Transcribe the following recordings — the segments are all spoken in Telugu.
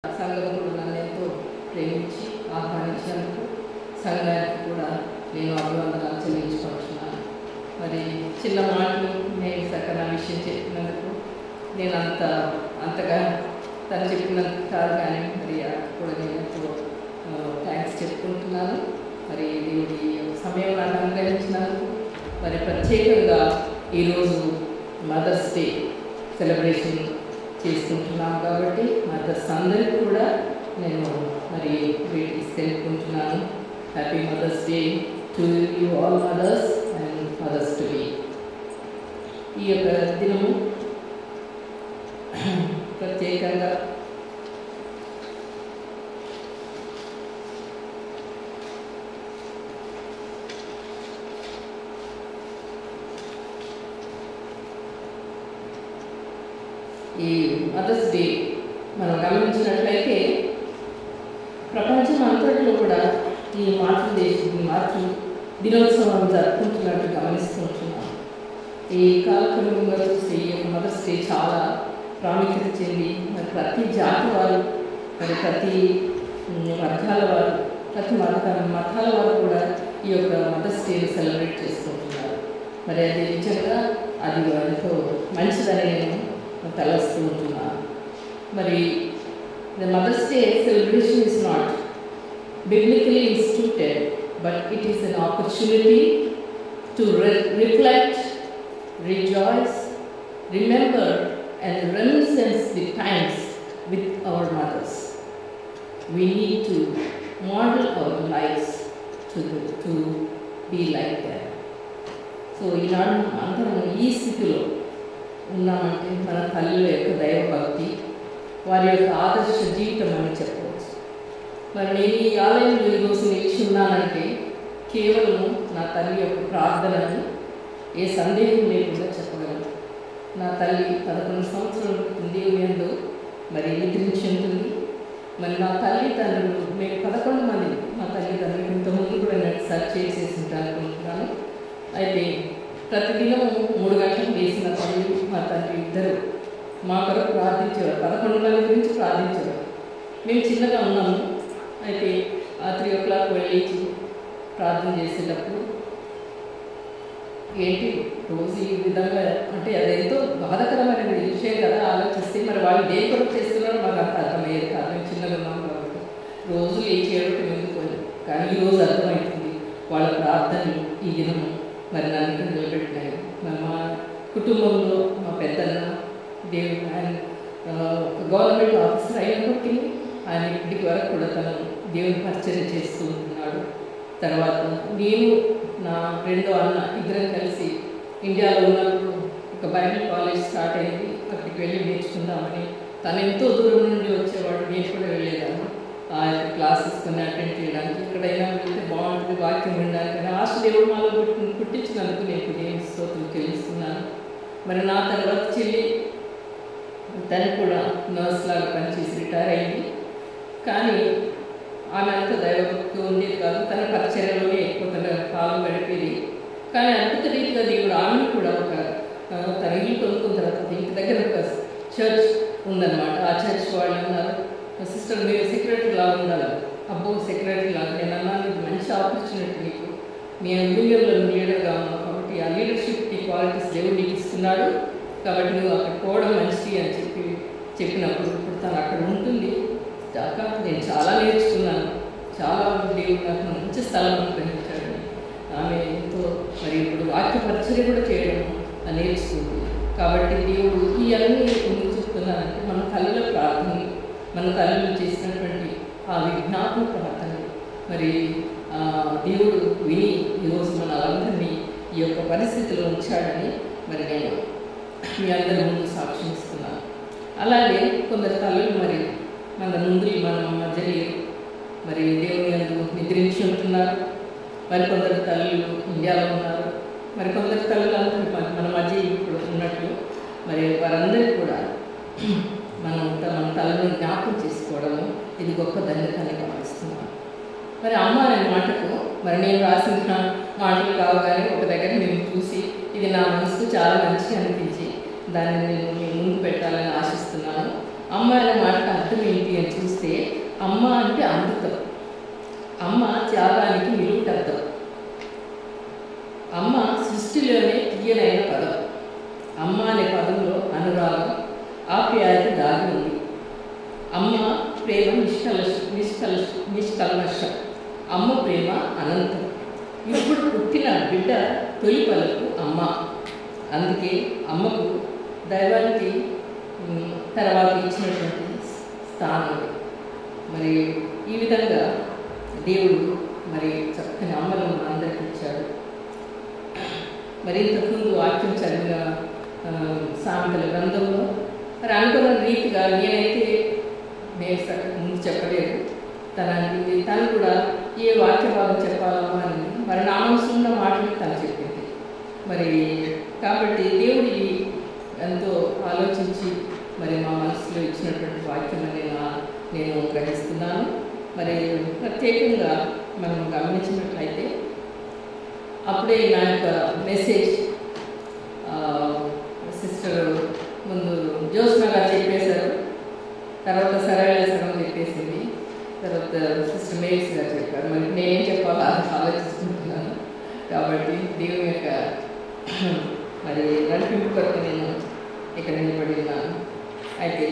సంఘం కూడా నన్ను ఎంతో ప్రేమించి ఆహ్వానించినందుకు సంఘానికి కూడా నేను అభివందనాలు చెల్లించుకుంటున్నాను మరి చిన్న మాటలు నేను సకల విషయం చెప్పినందుకు నేను అంత అంతగా తను చెప్పినందుకు కాదు కానీ మరి ఆమెకు కూడా నేను ఎంతో థ్యాంక్స్ చెప్పుకుంటున్నాను మరి దేవుడి సమయం నాకు అనుగ్రహించినందుకు మరి ప్రత్యేకంగా ఈరోజు మదర్స్ డే సెలబ్రేషన్ చేసుకుంటున్నాం కాబట్టి మదర్స్ అందరికీ కూడా నేను మరి గ్రీటింగ్స్ తెలుపుకుంటున్నాను happy mother's day to you all mothers and mothers to be ఈ యొక్క దినము ప్రత్యేకంగా ఈ మదర్స్ డే మనం గమనించినట్లయితే ప్రపంచం అంతట్లో కూడా ఈ మాతృ దేశం మాతృ దినోత్సవం జరుపుకుంటున్నట్టు గమనిస్తుంటున్నాం ఈ కాలక్రమంగా చూస్తే ఈ యొక్క మదర్స్ డే చాలా ప్రాముఖ్యత చెంది మరి ప్రతి జాతి వారు మరి ప్రతి ఉమ్, వర్గాల వారు ప్రతి మత మతాల వారు కూడా ఈ యొక్క మదర్స్ డేని సెలబ్రేట్ చేసుకుంటున్నారు మరి అది నిజంగా అది ఎంతో మంచిదని నేను తలస్తూ ఉంటున్నాను మరి the mother's day celebration is not biblically instituted, but it is an opportunity to re- reflect, rejoice, remember, and reminiscence the times with our mothers. We need to model our lives to, the, to be like them. So ఈనాడు అందరం ఈ స్థితిలో ఉన్నామంటే మన తల్లుల యొక్క దైవభక్తి వారి యొక్క ఆదర్శ జీవితం అని చెప్పవచ్చు మరి నేను ఈ ఆలయంలో ఈరోజు నిలిచి ఉన్నానంటే కేవలం నా తల్లి యొక్క ప్రార్థనని ఏ సందేహం లేకుండా చెప్పగలను నా తల్లి పదకొండు సంవత్సరాల క్రితం దేవుని యందు మరి నిద్రించి ఉంటుంది మరి నా తల్లి తండ్రులు మేము పదకొండు మంది మా తల్లిదండ్రులు ఇంతకుముందు కూడా నేను సెర్చ్ చేసేసి ఉంటాను అనుకుంటున్నాను అయితే ప్రతిదినం మూడు గంటలకు వేసిన తల్లి మా తండ్రి ఇద్దరు మా కొరకు ప్రార్థించేవారు పదకొండు మంది గురించి ప్రార్థించేవారు మేము చిన్నగా ఉన్నాము అయితే ఆ త్రీ ఓ క్లాక్ వెళ్ళి ప్రార్థన చేసేటప్పుడు ఏంటి రోజు ఈ విధంగా అంటే అది ఎంతో బాధకరమైన విషయం కదా ఆలోచిస్తే మరి వాళ్ళు దేని కొరకు చేస్తున్నారో మాకు అంత అర్థమయ్యేది కాదు మేము చిన్నగా ఉన్నాం కాబట్టి రోజు లేచి ఏడవటం ఎందుకు అని కానీ ఈ రోజు అర్థమవుతుంది వాళ్ళ ప్రార్థనలు ఈ దినం మరి నన్ను ఇక్కడ నిలబెట్టినాయి మరి మా కుటుంబంలో మా పెద్దన్న దేవుడు ఆయన ఆ, ఒక గవర్నమెంట్ ఆఫీసర్ అయినప్పటికీ ఆయన ఇప్పటికి వరకు కూడా తను దేవుని పరిచయం చేస్తూ ఉంటున్నాడు తర్వాత నేను నా రెండో అన్న ఇద్దరం కలిసి ఇండియాలో ఉన్నప్పుడు ఒక బైబిల్ కాలేజ్ స్టార్ట్ అయింది అక్కడికి వెళ్ళి నేర్చుకుందామని తను ఎంతో దూరం నుండి వచ్చేవాడు నేను కూడా వెళ్ళేదాన్ని ఆ యొక్క క్లాసెస్ కొన్ని అటెండ్ చేయడానికి ఎక్కడైనా వెళ్తే బాగుంటుంది వాక్యం వినడానికి కానీ ఆశ దేవుడు మాలో పుట్టి పుట్టించినందుకు నేను దేవుని స్తోత్రం చెల్లిస్తున్నాను మరి నా తర్వాత చెల్లి తను కూడా నర్స్ లాగా పనిచేసి రిటైర్ అయింది కానీ ఆమె అంత దైవభక్తి ఉండేది కాదు తన పరిచర్యలోనే ఎక్కువ తన కాలం గడిపేది కానీ అద్భుత రీతిగా దేవుడు ఆమెను కూడా ఒక ఆ, తన ఇల్లు కొనుక్కున్న తర్వాత ఇంటి దగ్గర ఒక చర్చ్ ఉందన్నమాట ఆ చర్చ్ వాళ్ళు అన్నారు సిస్టర్ మీరు సెక్రటరీ లాగా ఉండాలి అబ్బో సెక్రటరీ లాగా నేను అన్నాను ఇది మంచి ఆపర్చునిటీ నీకు మీ యూనియన్లో లీడర్గా ఉన్నావు కాబట్టి ఆ లీడర్షిప్ ఈ క్వాలిటీస్ దేవుడు నీకు ఇస్తున్నాడు కాబట్టి నువ్వు అక్కడ పోవడం మంచిది అని చెప్పి చెప్పినప్పుడు ఇప్పుడు తను అక్కడ ఉంటుంది దాకా నేను చాలా నేర్చుకున్నాను చాలా దేవుడు నాకు మంచి స్థలం అనుగ్రహించాడు ఆమె ఎంతో మరి ఇప్పుడు వాక్య పరిచయం కూడా చేయడం నేర్చుకుంది కాబట్టి దేవుడు ఈ అన్ని ఎందుకు చెప్తున్నానంటే మన తల్లుల ప్రార్థనలు మన తల్లులు చేసినటువంటి ఆ విజ్ఞాపన ప్రార్థనలు మరి ఆ, దేవుడు విని ఈరోజు మన అందరినీ ఈ యొక్క పరిస్థితిలో ఉంచాడని మరి నేను మీ అందరి ముందు సాక్ష్యం ఇస్తున్నాను అలాగే కొందరు తల్లులు మరి మన ముందు మన మధ్య లేరు మరి దేవుని అందు నిద్రించి ఉంటున్నారు మరి కొందరు తల్లులు ఇండియాలో ఉన్నారు మరి కొందరు తల్లులు అందరూ మన మన మధ్య ఇప్పుడు ఉన్నట్లు మరి వారందరికీ కూడా మనం మన తలను జ్ఞాపకం చేసుకోవడము ఇది గొప్ప ధన్యతని గమనిస్తున్నాను మరి అమ్మ అనే మాటకు మరి నేను రాసిన మాటలు కావగానే ఒక దగ్గర మేము చూసి ఇది నా మనసుకు చాలా మంచిగా అనిపించి దాన్ని నేను మీ ముందు పెట్టాలని ఆశిస్తున్నాను అమ్మ అనే మాటకు అర్థం ఏంటి అని చూస్తే అమ్మ అంటే అమృతం అమ్మ త్యాగానికి నిలువుటద్దం అమ్మ సృష్టిలోనే తీయనైన పదం అమ్మ అనే పదంలో అనురాగం ఆప్యాయత దాగి ఉంది అమ్మ ప్రేమ నిష్కలష నిష్కలష నిష్కల్మషం అమ్మ ప్రేమ అనంతం ఇప్పుడు పుట్టిన బిడ్డ తొలి పలుకు అమ్మ అందుకే అమ్మకు దైవానికి ఉమ్, తర్వాత ఇచ్చినటువంటి స్థానం మరి ఈ విధంగా దేవుడు మరి చక్కని అమ్మను అందరికి ఇచ్చాడు మరి ఇంతకుముందు వాక్యం చదివిన ఆ, సామెతల గ్రంథంలో మరి అనుకున్న రీతిగా నేనైతే నేను స- ముందు చెప్పలేదు తన అనిపింది తను కూడా ఏ వాక్య భాగం చెప్పాలమ్మా అని మరి నా మనసులో ఉన్న మాటలు తను చెప్పింది మరి కాబట్టి దేవుడి ఎంతో ఆలోచించి మరి మా మనసులో ఇచ్చినటువంటి వాక్యం అని నా- నేను గ్రహిస్తున్నాను మరి ప్రత్యేకంగా మనం గమనించినట్లయితే అప్పుడే నా యొక్క మెసేజ్ సిస్టర్ ముందు జ్యోత్స్న గారు చెప్పేశారు తర్వాత సరళ సగం చెప్పేసింది తర్వాత సిస్టర్ మేక్స్ గారు చెప్పారు మరి నేనేం చెప్పాలో అది ఆలోచిస్తుంటున్నాను కాబట్టి దేవుని యొక్క మరి నడిపింపు కొరకు నేను ఇక్కడ నిలబడి ఉన్నాను అయితే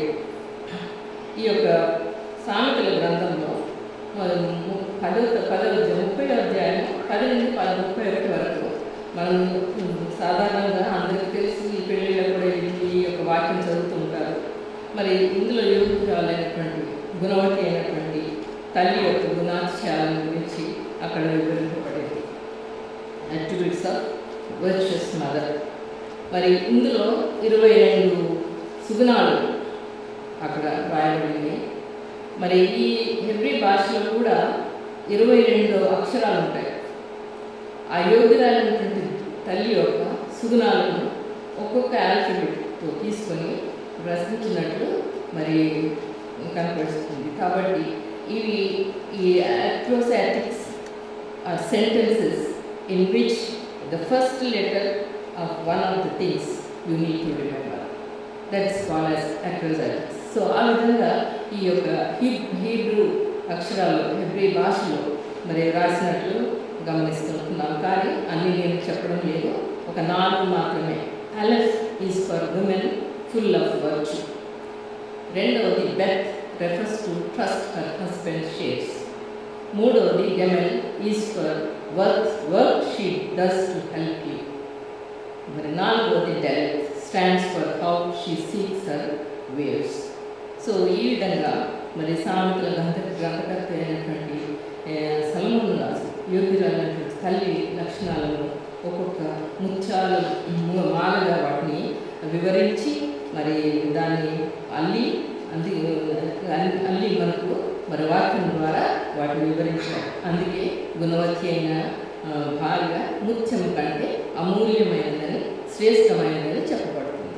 ఈ యొక్క సామెతల గ్రంథంలో మరి ము- పదవ పదవ అధ్యాయం, ముప్పై అధ్యాయం పది నుంచి పద ముప్పై ఒకటి వరకు మనం ఉమ్, సాధారణంగా అందరికీ తెలుసు ఈ పెళ్ళిళ్ళలో కూడా ఈ- ఈ యొక్క వాక్యం చదువుతుంటారు మరి ఇందులో యోగురాలైనటువంటి గుణవతి అయినటువంటి తల్లి యొక్క గుణాతిశయాలను గురించి అక్కడ వివరించబడేది అట్రిబ్యూట్స్ ఆఫ్ వర్చువస్ మదర్ మరి ఇందులో ఇరవై రెండు సుగుణాలు అక్కడ రాయబడింది మరి ఈ హెబ్రి భాషలో కూడా ఇరవై రెండు అక్షరాలు ఉంటాయి ఆ యోగ్యురాలైనటువంటి తల్లి యొక్క సుగుణాలను ఒక్కొక్క ఆల్ఫబెట్తో తీసుకొని రచించినట్లు మరి కనపడుతుంది కాబట్టి ఇవి ఈ acrostics are sentences in which the first letter of one of the things you need to remember that's call as acrostics so ఆ విధంగా ఈ యొక్క హీ హీబ్రూ అక్షరాలు హెబ్రీ భాషలో మరి రాసినట్లు గమనిస్తున్నాం కానీ అన్ని నేను చెప్పడం లేదు ఒక నాలుగు మాత్రమే aleph is for women full of virtue రెండవది beth refers to trust her husband shares మూడవది gimel is for work work she does to help you మరి నాలుగవది daleth stands for how she seeks her waves so ఈ విధంగా మరి సామెతల గ్రంథ గ్రంథకర్త అయినటువంటి సలమోను రాజు యోగ్యురాలైనటువంటి తల్లి లక్షణాలను ఒక్కొక్క ముత్యాల ము- మాలగా వాటిని వివరించి మరి దాన్ని అల్లి అంది అల్లి- అల్లి మనకు మరి వాక్యం ద్వారా వాటిని వివరించారు అందుకే గుణవతి అయిన ఆ, భార్య ముత్యం కంటే అమూల్యమైనదని శ్రేష్టమైనదని చెప్పబడుతుంది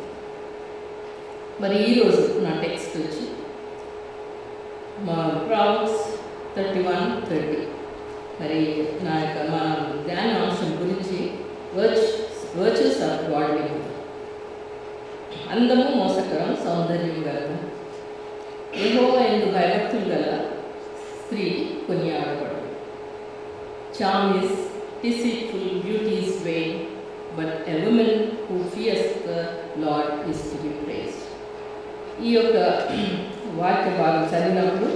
మరి ఈరోజు నా టెక్స్ట్ వచ్చి మా ప్రాబ్స్ థర్టీ వన్ థర్టీ మరి నా యొక్క మా ధ్యాన అంశం గురించి వర్చ్ వర్చుస్ ఆఫ్ గాడ్లీ అందము మోసకరం సౌందర్యం గలదు ఏహో ఎందు భయభక్తులు గల స్త్రీ కొనియాడబడు charm is deceitful, beauty is vain, but a woman who fears the Lord is to be praised. ఈ యొక్క వాక్య భాగం చదివినప్పుడు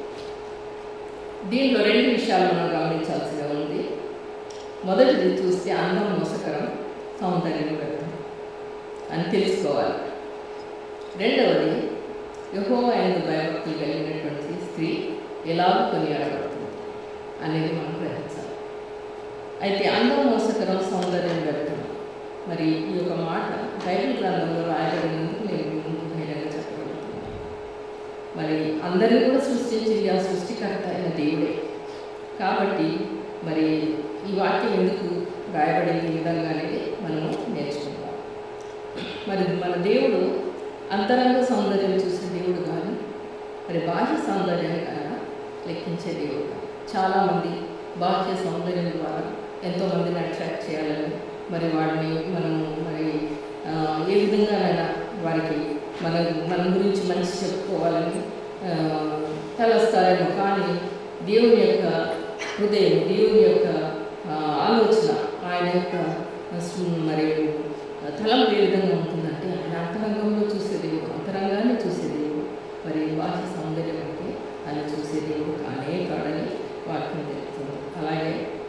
దీంట్లో రెండు విషయాలు మనం గమనించాల్సిగా ఉంది మొదటిది చూస్తే అందం మోసకరం సౌందర్యం వ్యక్తం అని తెలుసుకోవాలి రెండవది యహో అయిన భయభక్తులు కలిగినటువంటి స్త్రీ ఎలాగో కొనియాడబడుతుంది అనేది మనం గ్రహించాలి అయితే అందం మోసకరం సౌందర్యం వ్యక్తం మరి ఈ యొక్క మాట బైబిల్ గ్రంథంలో రాయబడినందుకు నేను మీ ముందు ధైర్యంగా చెప్పగలుగుతున్నాను మరి అందరినీ కూడా సృష్టించింది ఆ సృష్టికర్త అయిన దేవుడే కాబట్టి మరి ఈ వాక్యం ఎందుకు రాయబడింది ఈ విధంగా అనేది మనము నేర్చుకుందాం మరి మన దేవుడు అంతరంగ సౌందర్యం చూసే దేవుడు కానీ మరి బాహ్య సౌందర్యాన్ని కనుక లెక్కించే దేవుడు కాదు. చాలామంది బాహ్య సౌందర్యం ద్వారా ఎంతోమందిని అట్రాక్ట్ చేయాలని మరి వాడిని మనం మరి ఆ, ఏ విధంగానైనా వారికి మన మన గురించి మంచి చెప్పుకోవాలని ఆ, తలస్తారేమో దేవుని యొక్క హృదయం దేవుని యొక్క ఆ, ఆలోచన ఆయన యొక్క ఆ, సు- మరి తలంపు ఏ విధంగా ఉంటుందంటే ఆయన అంతరంగంలో చూసే దేవుడు అంతరంగాన్ని చూసే దేవుడు మరి బాహ్య సౌందర్యం అంటే ఆయన చూసే దేవుడు కానే కాడని వాక్యం తెలుస్తుంది అలాగే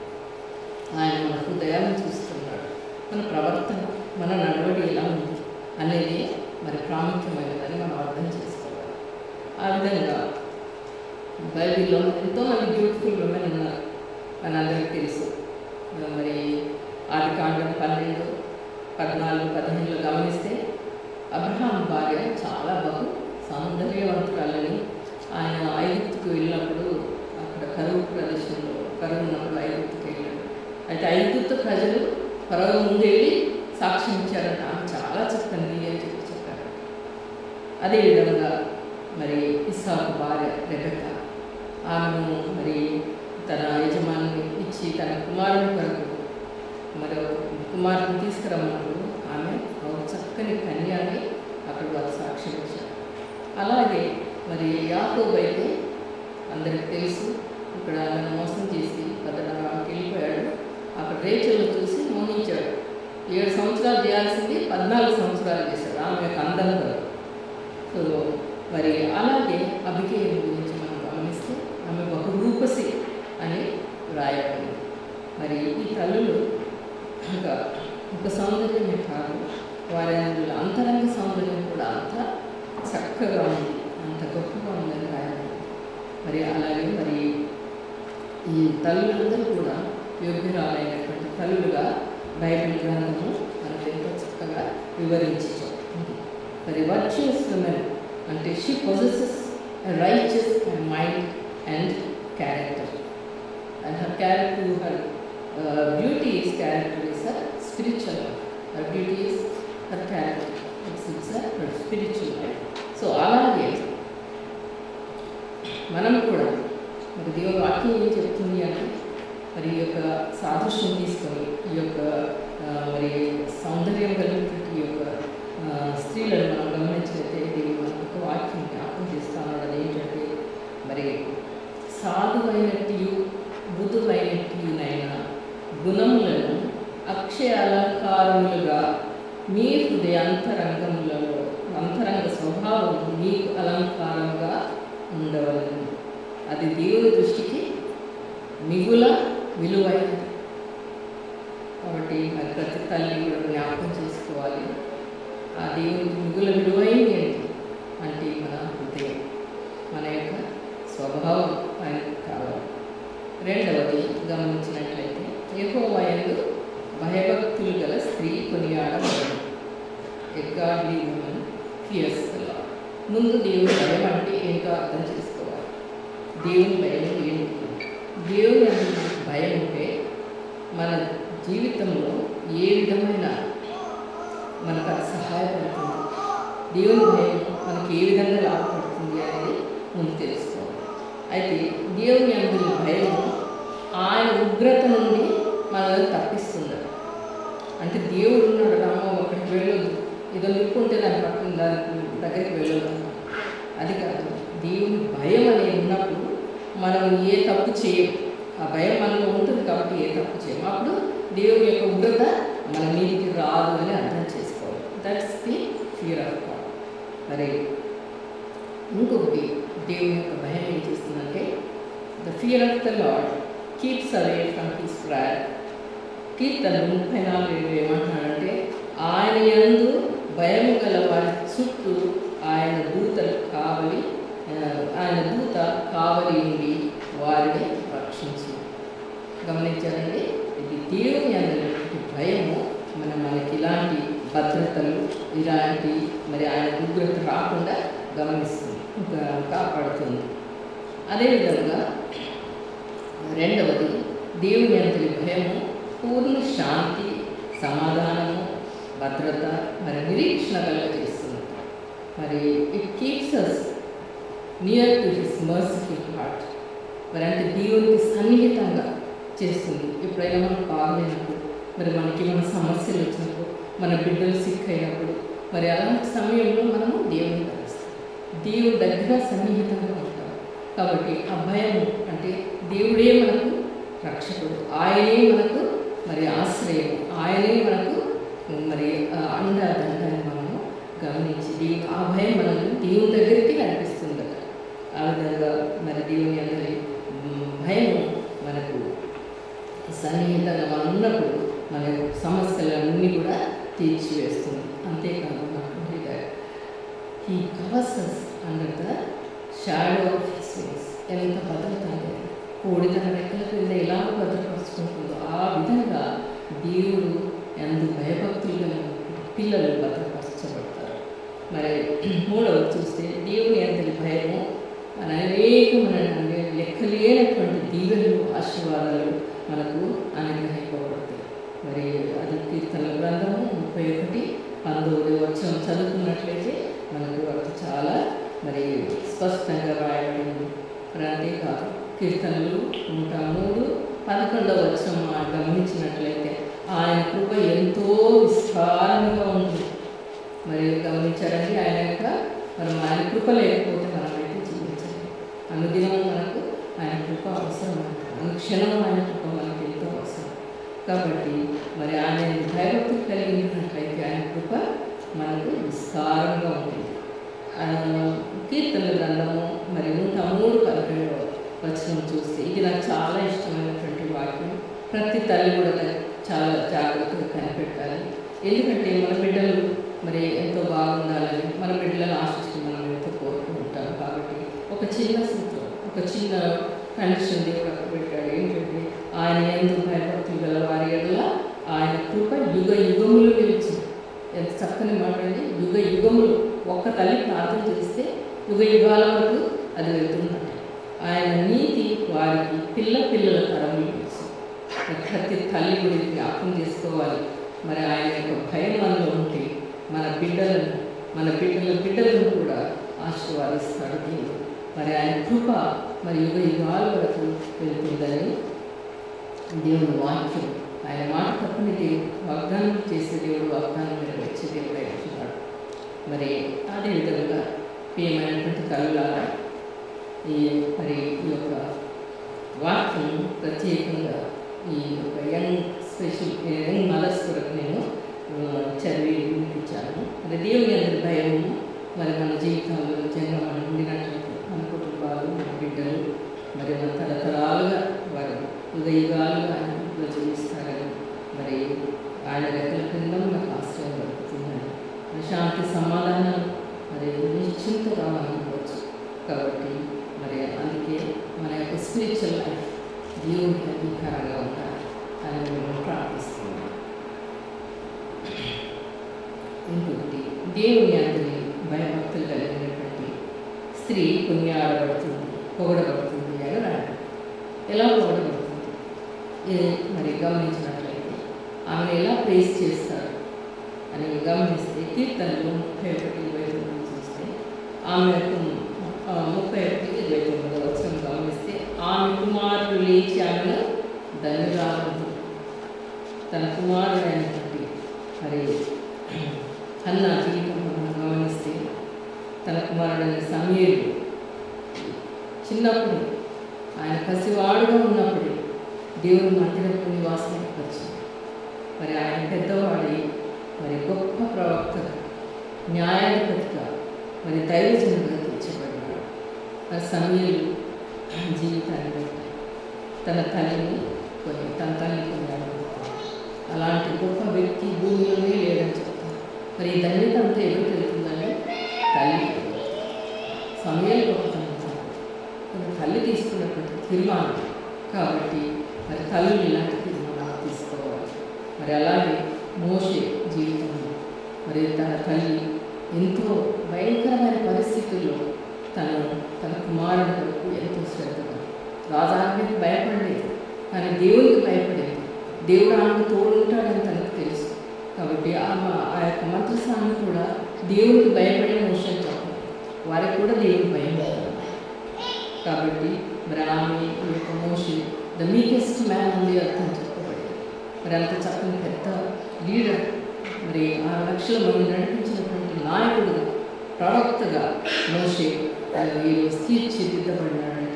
ఆయన మన హృదయాన్ని చూస్తున్నాడు మన ప్రవర్తన మన నడవడి ఎలా ఉంది అనేది మరి ప్రాముఖ్యమైనదని మనం అర్థం చేసుకోవాలి ఆ విధంగా బైబిల్లో ఎంతోమంది బ్యూటిఫుల్ ఉమెన్ ఉన్నారు అని అందరికీ తెలుసు మరి ఆది కాండం పన్నెండు పద్నాలుగు పదిహేనులో గమనిస్తే అబ్రహాం భార్య చాలా బహు సౌందర్యవంతురాలని ఆయన ఐగుప్తుకు వెళ్ళినప్పుడు అక్కడ కరువు ప్రదేశంలో కరువు ఉన్నప్పుడు ఐగుప్తుకు వెళ్ళాడు అయితే ఐగుప్తు ప్రజలు పరవ ముందేళ్ళి సాక్ష్యం ఇచ్చారంట ఆమె చాలా చక్కనిది అని చెప్పి చెప్పారు అదేవిధంగా మరి ఇస్సాకు భార్య రెబెక్క ఆమెను మరి తన యజమాని ఇచ్చి తన కుమారుని కొరకు మరి ఒక కుమారుని తీసుకురమ్మన్నప్పుడు ఆమె ఒక చక్కని కన్యాని అక్కడ వారు సాక్ష్యం ఇచ్చారు అలాగే మరి యాకోబు అయితే అందరికి తెలుసు ఇక్కడ ఆమెను మోసం చేసి పద్దెనాకి వెళ్ళిపోయాడు అక్కడ రేచల్ని చూసి మోహించాడు ఏడు సంవత్సరాలు చేయాల్సింది పద్నాలుగు సంవత్సరాలు చేశాడు ఆమె యొక్క అందంగా సో మరి అలాగే అభికేయం గురించి మనం గమనిస్తే ఆమె బహు రూపసి అని వ్రాయబడింది మరి ఈ తల్లులు ఒక ఒక సౌందర్యమే కాదు వారి అందులో అంతరంగ సౌందర్యం కూడా అంత చక్కగా ఉంది అంత గొప్పగా ఉందని రాయబడింది మరి అలాగే మరి ఈ తల్లులందరూ కూడా యోగ్యురాలైనటువంటి తల్లులుగా బైబిల్ గ్రంథము మనకు ఎంతో చక్కగా వివరించి చెప్తుంది మరి వర్చువస్ ఉమెన్ అంటే she possesses righteous mind and character and her character her beauty is character is her spiritual her beauty is her character it's it's her spiritual life so అలాగే మనం కూడా మరి దేవుని వాక్యం ఏం చెప్తుంది అంటే మరి ఈ యొక్క సాదృశ్యం తీసుకొని ఈ యొక్క ఆ, మరి సౌందర్యం కలిగినటువంటి ఈ యొక్క ఆ, స్త్రీలను మనం గమనించినట్లయితే దేవుడు మనకు ఒక వాక్యం జ్ఞాపకం చేస్తాను అది ఏంటంటే మరి సాధువైనట్టు మృదువైనట్టునైన గుణములను అక్షయ అలంకారములుగా మీ హృదయ అంతరంగములలో అంతరంగ స్వభావం మీకు అలంకారంగా ఉండవలను అది దేవుని దృష్టికి మిగుల విలువైనది కాబట్టి మరి ప్రతి తల్లి కూడా జ్ఞాపకం చేసుకోవాలి ఆ దేవునికి మిగుల విలువైంది ఏంటి అంటే మన హృదయం మన యొక్క స్వభావం ఆయనకు కావాలి రెండవది గమనించినట్లయితే యెహోవాయందు భయభక్తులు గల స్త్రీ కొనియాడబడదు ఎగ్గాడ్లీ ఉమెన్ ఫియర్స్ ముందు దేవుని భయం అంటే ఏంటో అర్థం చేసుకోవాలి దేవుని భయం ఏంటి దేవుని అంటే మనకు భయం ఉంటే మన జీవితంలో ఏ విధమైన మనకు అది సహాయపడుతుంది దేవుని భయం మనకి ఏ విధంగా లాభపడుతుంది అనేది ముందు తెలుసుకోవాలి అయితే దేవుని అందులో భయం ఆయన ఉగ్రత నుండి మనల్ని తప్పిస్తుంది అంటే దేవుడు ఉన్నాడు రామో ఒకటి వెళ్ళొద్దు ఏదో నిప్పుంటే దాన్ని పక్కన దాని దగ్గరికి వెళ్ళొద్దు అది కాదు దేవుని భయం అనేది ఉన్నప్పుడు మనం ఏ తప్పు చేయం ఆ భయం మనలో ఉంటుంది కాబట్టి ఏ తప్పు చేయం అప్పుడు దేవుని యొక్క ఉగ్రత మన మీదికి రాదు అని అర్థం చేసుకోవాలి that's the fear of God మరి ఇంకొకటి దేవుని యొక్క భయం ఏం చేస్తుందంటే the fear of the lord keeps away from his prayer కీర్తన ముప్పై నాలుగు ఏమంటున్నాడంటే ఆయన యందు భయం గల వారి చుట్టూ ఆయన దూతలు కావలి ఆ, ఆయన దూత కావలి ఉండి వారిని రక్షించి గమనించారండి ఇది దేవుని అందరికీ భయము మన మనకి ఇలాంటి భద్రతలు ఇలాంటి మరి ఆయన ఉగ్రత రాకుండా గమనిస్తుంది ఇంకా కాపాడుతుంది అదేవిధంగా రెండవది దేవుని అంతటి భయము పూర్ణ శాంతి సమాధానము భద్రత మరి నిరీక్షణ కలుగజేస్తుంది మరి it keeps us near to his merciful heart మరి అంటే దేవునికి సన్నిహితంగా చేస్తుంది ఎప్పుడైనా మనం బాగలేనప్పుడు మరి మనకి మన సమస్యలు వచ్చినప్పుడు మన బిడ్డలు సిక్ అయినప్పుడు మరి అలాంటి సమయంలో మనము దేవుని కలుస్తాం దేవుడి దగ్గర సన్నిహితంగా ఉంటాం కాబట్టి ఆ భయం అంటే దేవుడే మనకు రక్షకుడు ఆయనే మనకు మరి ఆశ్రయం ఆయనే మనకు మరి ఆ అండదండని మనము గమనించి దేవుని ఆ భయం మనల్ని దేవుని దగ్గరికి నడిపిస్తుందట ఆ విధంగా మరి దేవుని అందరి మ్, భయం మనకు సన్నిహితంగా ఉన్నప్పుడు మన యొక్క సమస్యలన్నీ కూడా తీర్చివేస్తుంది అంతేకాకుండా ఈ covers under the shadow of his wings ఎంత భద్రత అంటే కోడి తన రెక్కల క్రింద ఎలా భద్రపరుచుకుంటుందో ఆ విధంగా దేవుడు ఎంత భయభక్తులుగా పిల్లలు భద్రపరచబడతారు మరి మూడవది చూస్తే దేవుని అంతటి భయము మన అనేకమైన లెక్కలేనటువంటి దీవెనలు ఆశీర్వాదాలు మనకు అనుగ్రహింపబడతాయి మరి అది కీర్తన గ్రంథము ముప్పై ఒకటి పంతొమ్మిది వచ్చం చదువుకున్నట్లయితే మనకు అది చాలా మరి స్పష్టంగా రాయబడింది మరి అంతేకాదు కీర్తనలు నూట మూడు పదకొండవ వచ్చం గమనించినట్లయితే ఆయన కృప ఎంతో విస్తారంగా ఉంది మరి గమనించారండి ఆయన యొక్క మనం ఆయన కృప లేకపోతే మనమైతే జీవించలేము అనుదినం మనకు ఆయన కృప అవసరం అనుక్షణం ఆయన కృప మనకి ఎంతో అవసరం కాబట్టి మరి ఆయన భయభక్తులు కలిగినట్లయితే ఆయన కృప మనకు విస్తారంగా ఉంటుంది ఆ, కీర్తనల గ్రంథము మరి నూట మూడు పదకొండవ వచనం చూస్తే ఇది నాకు చాలా ఇష్టమైనటువంటి వాక్యం ప్రతి తల్లి కూడా దాన్ని చాలా జాగ్రత్తగా కనిపెట్టాలి ఎందుకంటే మన బిడ్డలు మరి ఎంతో బాగుండాలని మన బిడ్డలను ఆశిస్తూ మనం ఎంతో కోరుకుంటాం కాబట్టి ఒక చిన్న సూత్రం ఒక చిన్న కండిషన్ దేవుడు అక్కడ పెట్టాడు ఏంటంటే ఆయన ఎందుకు భయభక్తులు గల వారి ఎడల ఆయన కృప యుగ యుగములు నిలిచింది ఎంత చక్కని మాట అండి యుగ యుగములు ఒక్క తల్లి ప్రార్థన చేస్తే యుగ యుగాల వరకు అది వెళ్తుందంట ఆయన నీతి వారికి పిల్ల పిల్లల తరములు నిలిచింది మరి ప్రతి తల్లి గురించి జ్ఞాపకం చేసుకోవాలి మరి ఆయన యొక్క భయం మనలో ఉంటే మన బిడ్డలను మన బిడ్డల బిడ్డలను కూడా ఆశీర్వాదిస్తాడు దేవుడు మరి ఆయన కృప మరి యుగ యుగాల వరకు వెళ్తుందని దేవుని వాక్యం ఆయన మాట తప్పని దేవుడు వాగ్దానం చేసే దేవుడు వాగ్దానం నెరవేర్చే దేవుడు అంటున్నాడు మరి అదేవిధంగా ప్రియమైనటువంటి తల్లులారా ఈ మరి ఈ యొక్క వాక్యం ప్రత్యేకంగా ఈ యొక్క యంగ్ స్పెషల్ యంగ్ మదర్స్ కొరకు నేను ఆ, చదివి వినిపించాను మరి దేవుని అందరి భయము మరి మన జీవితంలో నిజంగా మనం ఉండినట్లయితే మన కుటుంబాలు మన బిడ్డలు మరి మన తరతరాలుగా వారు యుగ యుగాలుగా ఆయనలో జీవిస్తారని మరి ఆయన రెక్కల కింద మనకు ఆశ్రయం దొరుకుతుందని మరి శాంతి సమాధానం మరి నిశ్చింతగా మనం ఉండవచ్చు కాబట్టి మరి అందుకే మన యొక్క స్పిరిచువల్ లైఫ్ దేవునికి అంగీకారంగా ఉండాలి అని మేము ప్రార్థిస్తున్నాం ఇంకొకటి దేవుని అందరి భయభక్తులు కలిగినటువంటి స్త్రీ కొనియాడబడుతుంది పొగడబడుతుంది అని రాడు ఎలా పొగడబడుతుంది ఇది మరి గమనించినట్లయితే ఆమెను ఎలా ప్రేస్ చేస్తారు అని గమనిస్తే కీర్తనలు ముప్పై ఒకటి ఇరవై తొమ్మిది చూస్తే ఆమె యొక్క ఆ, ముప్పై ఒకటి ఇరవై తొమ్మిది వచ్చిన గమనిస్తే ఆమె కుమారుడు లేచి ఆమెను ధన్యురాలు తన కుమారుడైనటువంటి మరి అన్న జీవితం మనం గమనిస్తే తన కుమారుడైన సమీరుడు చిన్నప్పుడు ఆయన పసివాడుగా ఉన్నప్పుడు దేవుని మందిరంలో నివాసానికి వచ్చింది మరి ఆయన పెద్దవాడి మరి గొప్ప ప్రవక్తగా న్యాయాధిపతిగా మరి దైవజనుడిగా తీర్చబడినాడు ఆ సమీరుడు జీవితాన్ని బట్టి తన తల్లిని కొన్ని తన తల్లి కొన్నాడు అలాంటి గొప్ప వ్యక్తి భూమిలోనే లేదని చెప్తారు మరి ఈ ధన్యత అంతా ఎవరికి వెళ్తుందని తల్లి సమయాలు గొప్పతనం కానీ తల్లి తీసుకున్నటువంటి తీర్మానం కాబట్టి మరి తల్లులు ఇలాంటి తీర్మానాలు తీసుకోవాలి మరి అలాగే మోషే జీవితంలో మరి తన తల్లి ఎంతో భయంకరమైన పరిస్థితుల్లో తను తన కుమారుడి కొరకు ఎంతో శ్రద్ధగా రాజానికి భయపడలేదు కానీ దేవునికి భయపడేది దేవుడు ఆమెకు తోడుంటాడని తనకు తెలుసు కాబట్టి ఆమె ఆ యొక్క మంత్రస్వామి కూడా దేవునికి భయపడే మోషన్ చెప్పాలి వారికి కూడా దేవుని భయం ఉంటుంది. కాబట్టి మరి ఆమె ఈ యొక్క మోషన్ ద మీకెస్ట్ మ్యాన్ ఉంది అర్థం చెప్పబడింది మరి అంత చక్కని పెద్ద లీడర్ మరి ఆరు లక్షల మంది నడిపించినటువంటి నాయకుడుగా ప్రవక్తగా మోషే ఈరోజు తీర్చిదిద్దబడినాడంటే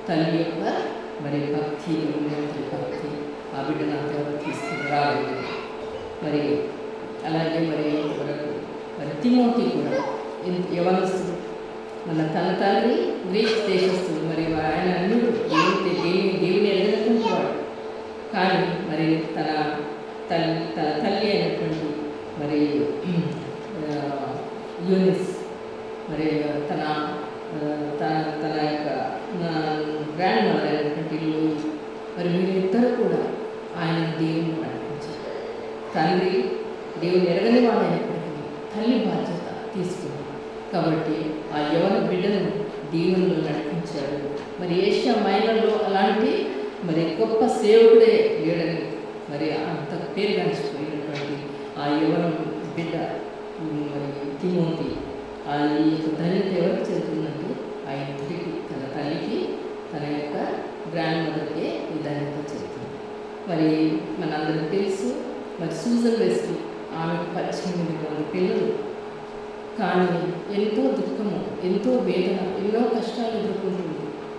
తల్లి యొక్క మరి భక్తి ఉన్నతి భక్తి ఆ బిడ్డను అంతవరకు తీసుకుని రాలేదు మరి అలాగే మరి వరకు మరి తిమోతి కూడా ఎన్- యవనస్తుడు మన తన తండ్రి గ్రీక్ దేశస్తుడు మరి ఆయన అన్నుడు దేవుని దేవుని దేవుని ఎదగటువంటి వాడు కానీ మరి తన తల్లి తన తల్లి అయినటువంటి మరి ఆ, యూనిస్ మరి తన ఆ, తన తన యొక్క గ్రాండ్ మదర్ అయినటువంటి లూయి మరి వీళ్ళిద్దరూ కూడా ఆయన దేవుని నడిపించారు తండ్రి దేవుని ఎరగని వాడైనప్పటికీ తల్లి బాధ్యత తీసుకుంది కాబట్టి ఆ యవన బిడ్డను దీవెనలో నడిపించాడు మరి ఏషియా మైనర్లో అలాంటి మరి గొప్ప సేవకుడే లేడని మరి అంత పేరుగాంచిపోయినటువంటి ఆ యవన బిడ్డ ఉమ్, మరి తిమోతి ఆ ఈ యొక్క ధన్యత ఎవరికి చెందుతుందంటే ఆ ఇంటికి తన తల్లికి తన యొక్క గ్రాండ్ మదర్కి ఈ ధన్యత చెందుతుంది మరి మనందరికి తెలుసు మరి సూజన్ వెస్ట్ ఆమెకు పద్దెనిమిది మంది పిల్లలు కానీ ఎంతో దుఃఖము ఎంతో వేదన ఎన్నో కష్టాలు ఎదుర్కొంటుంది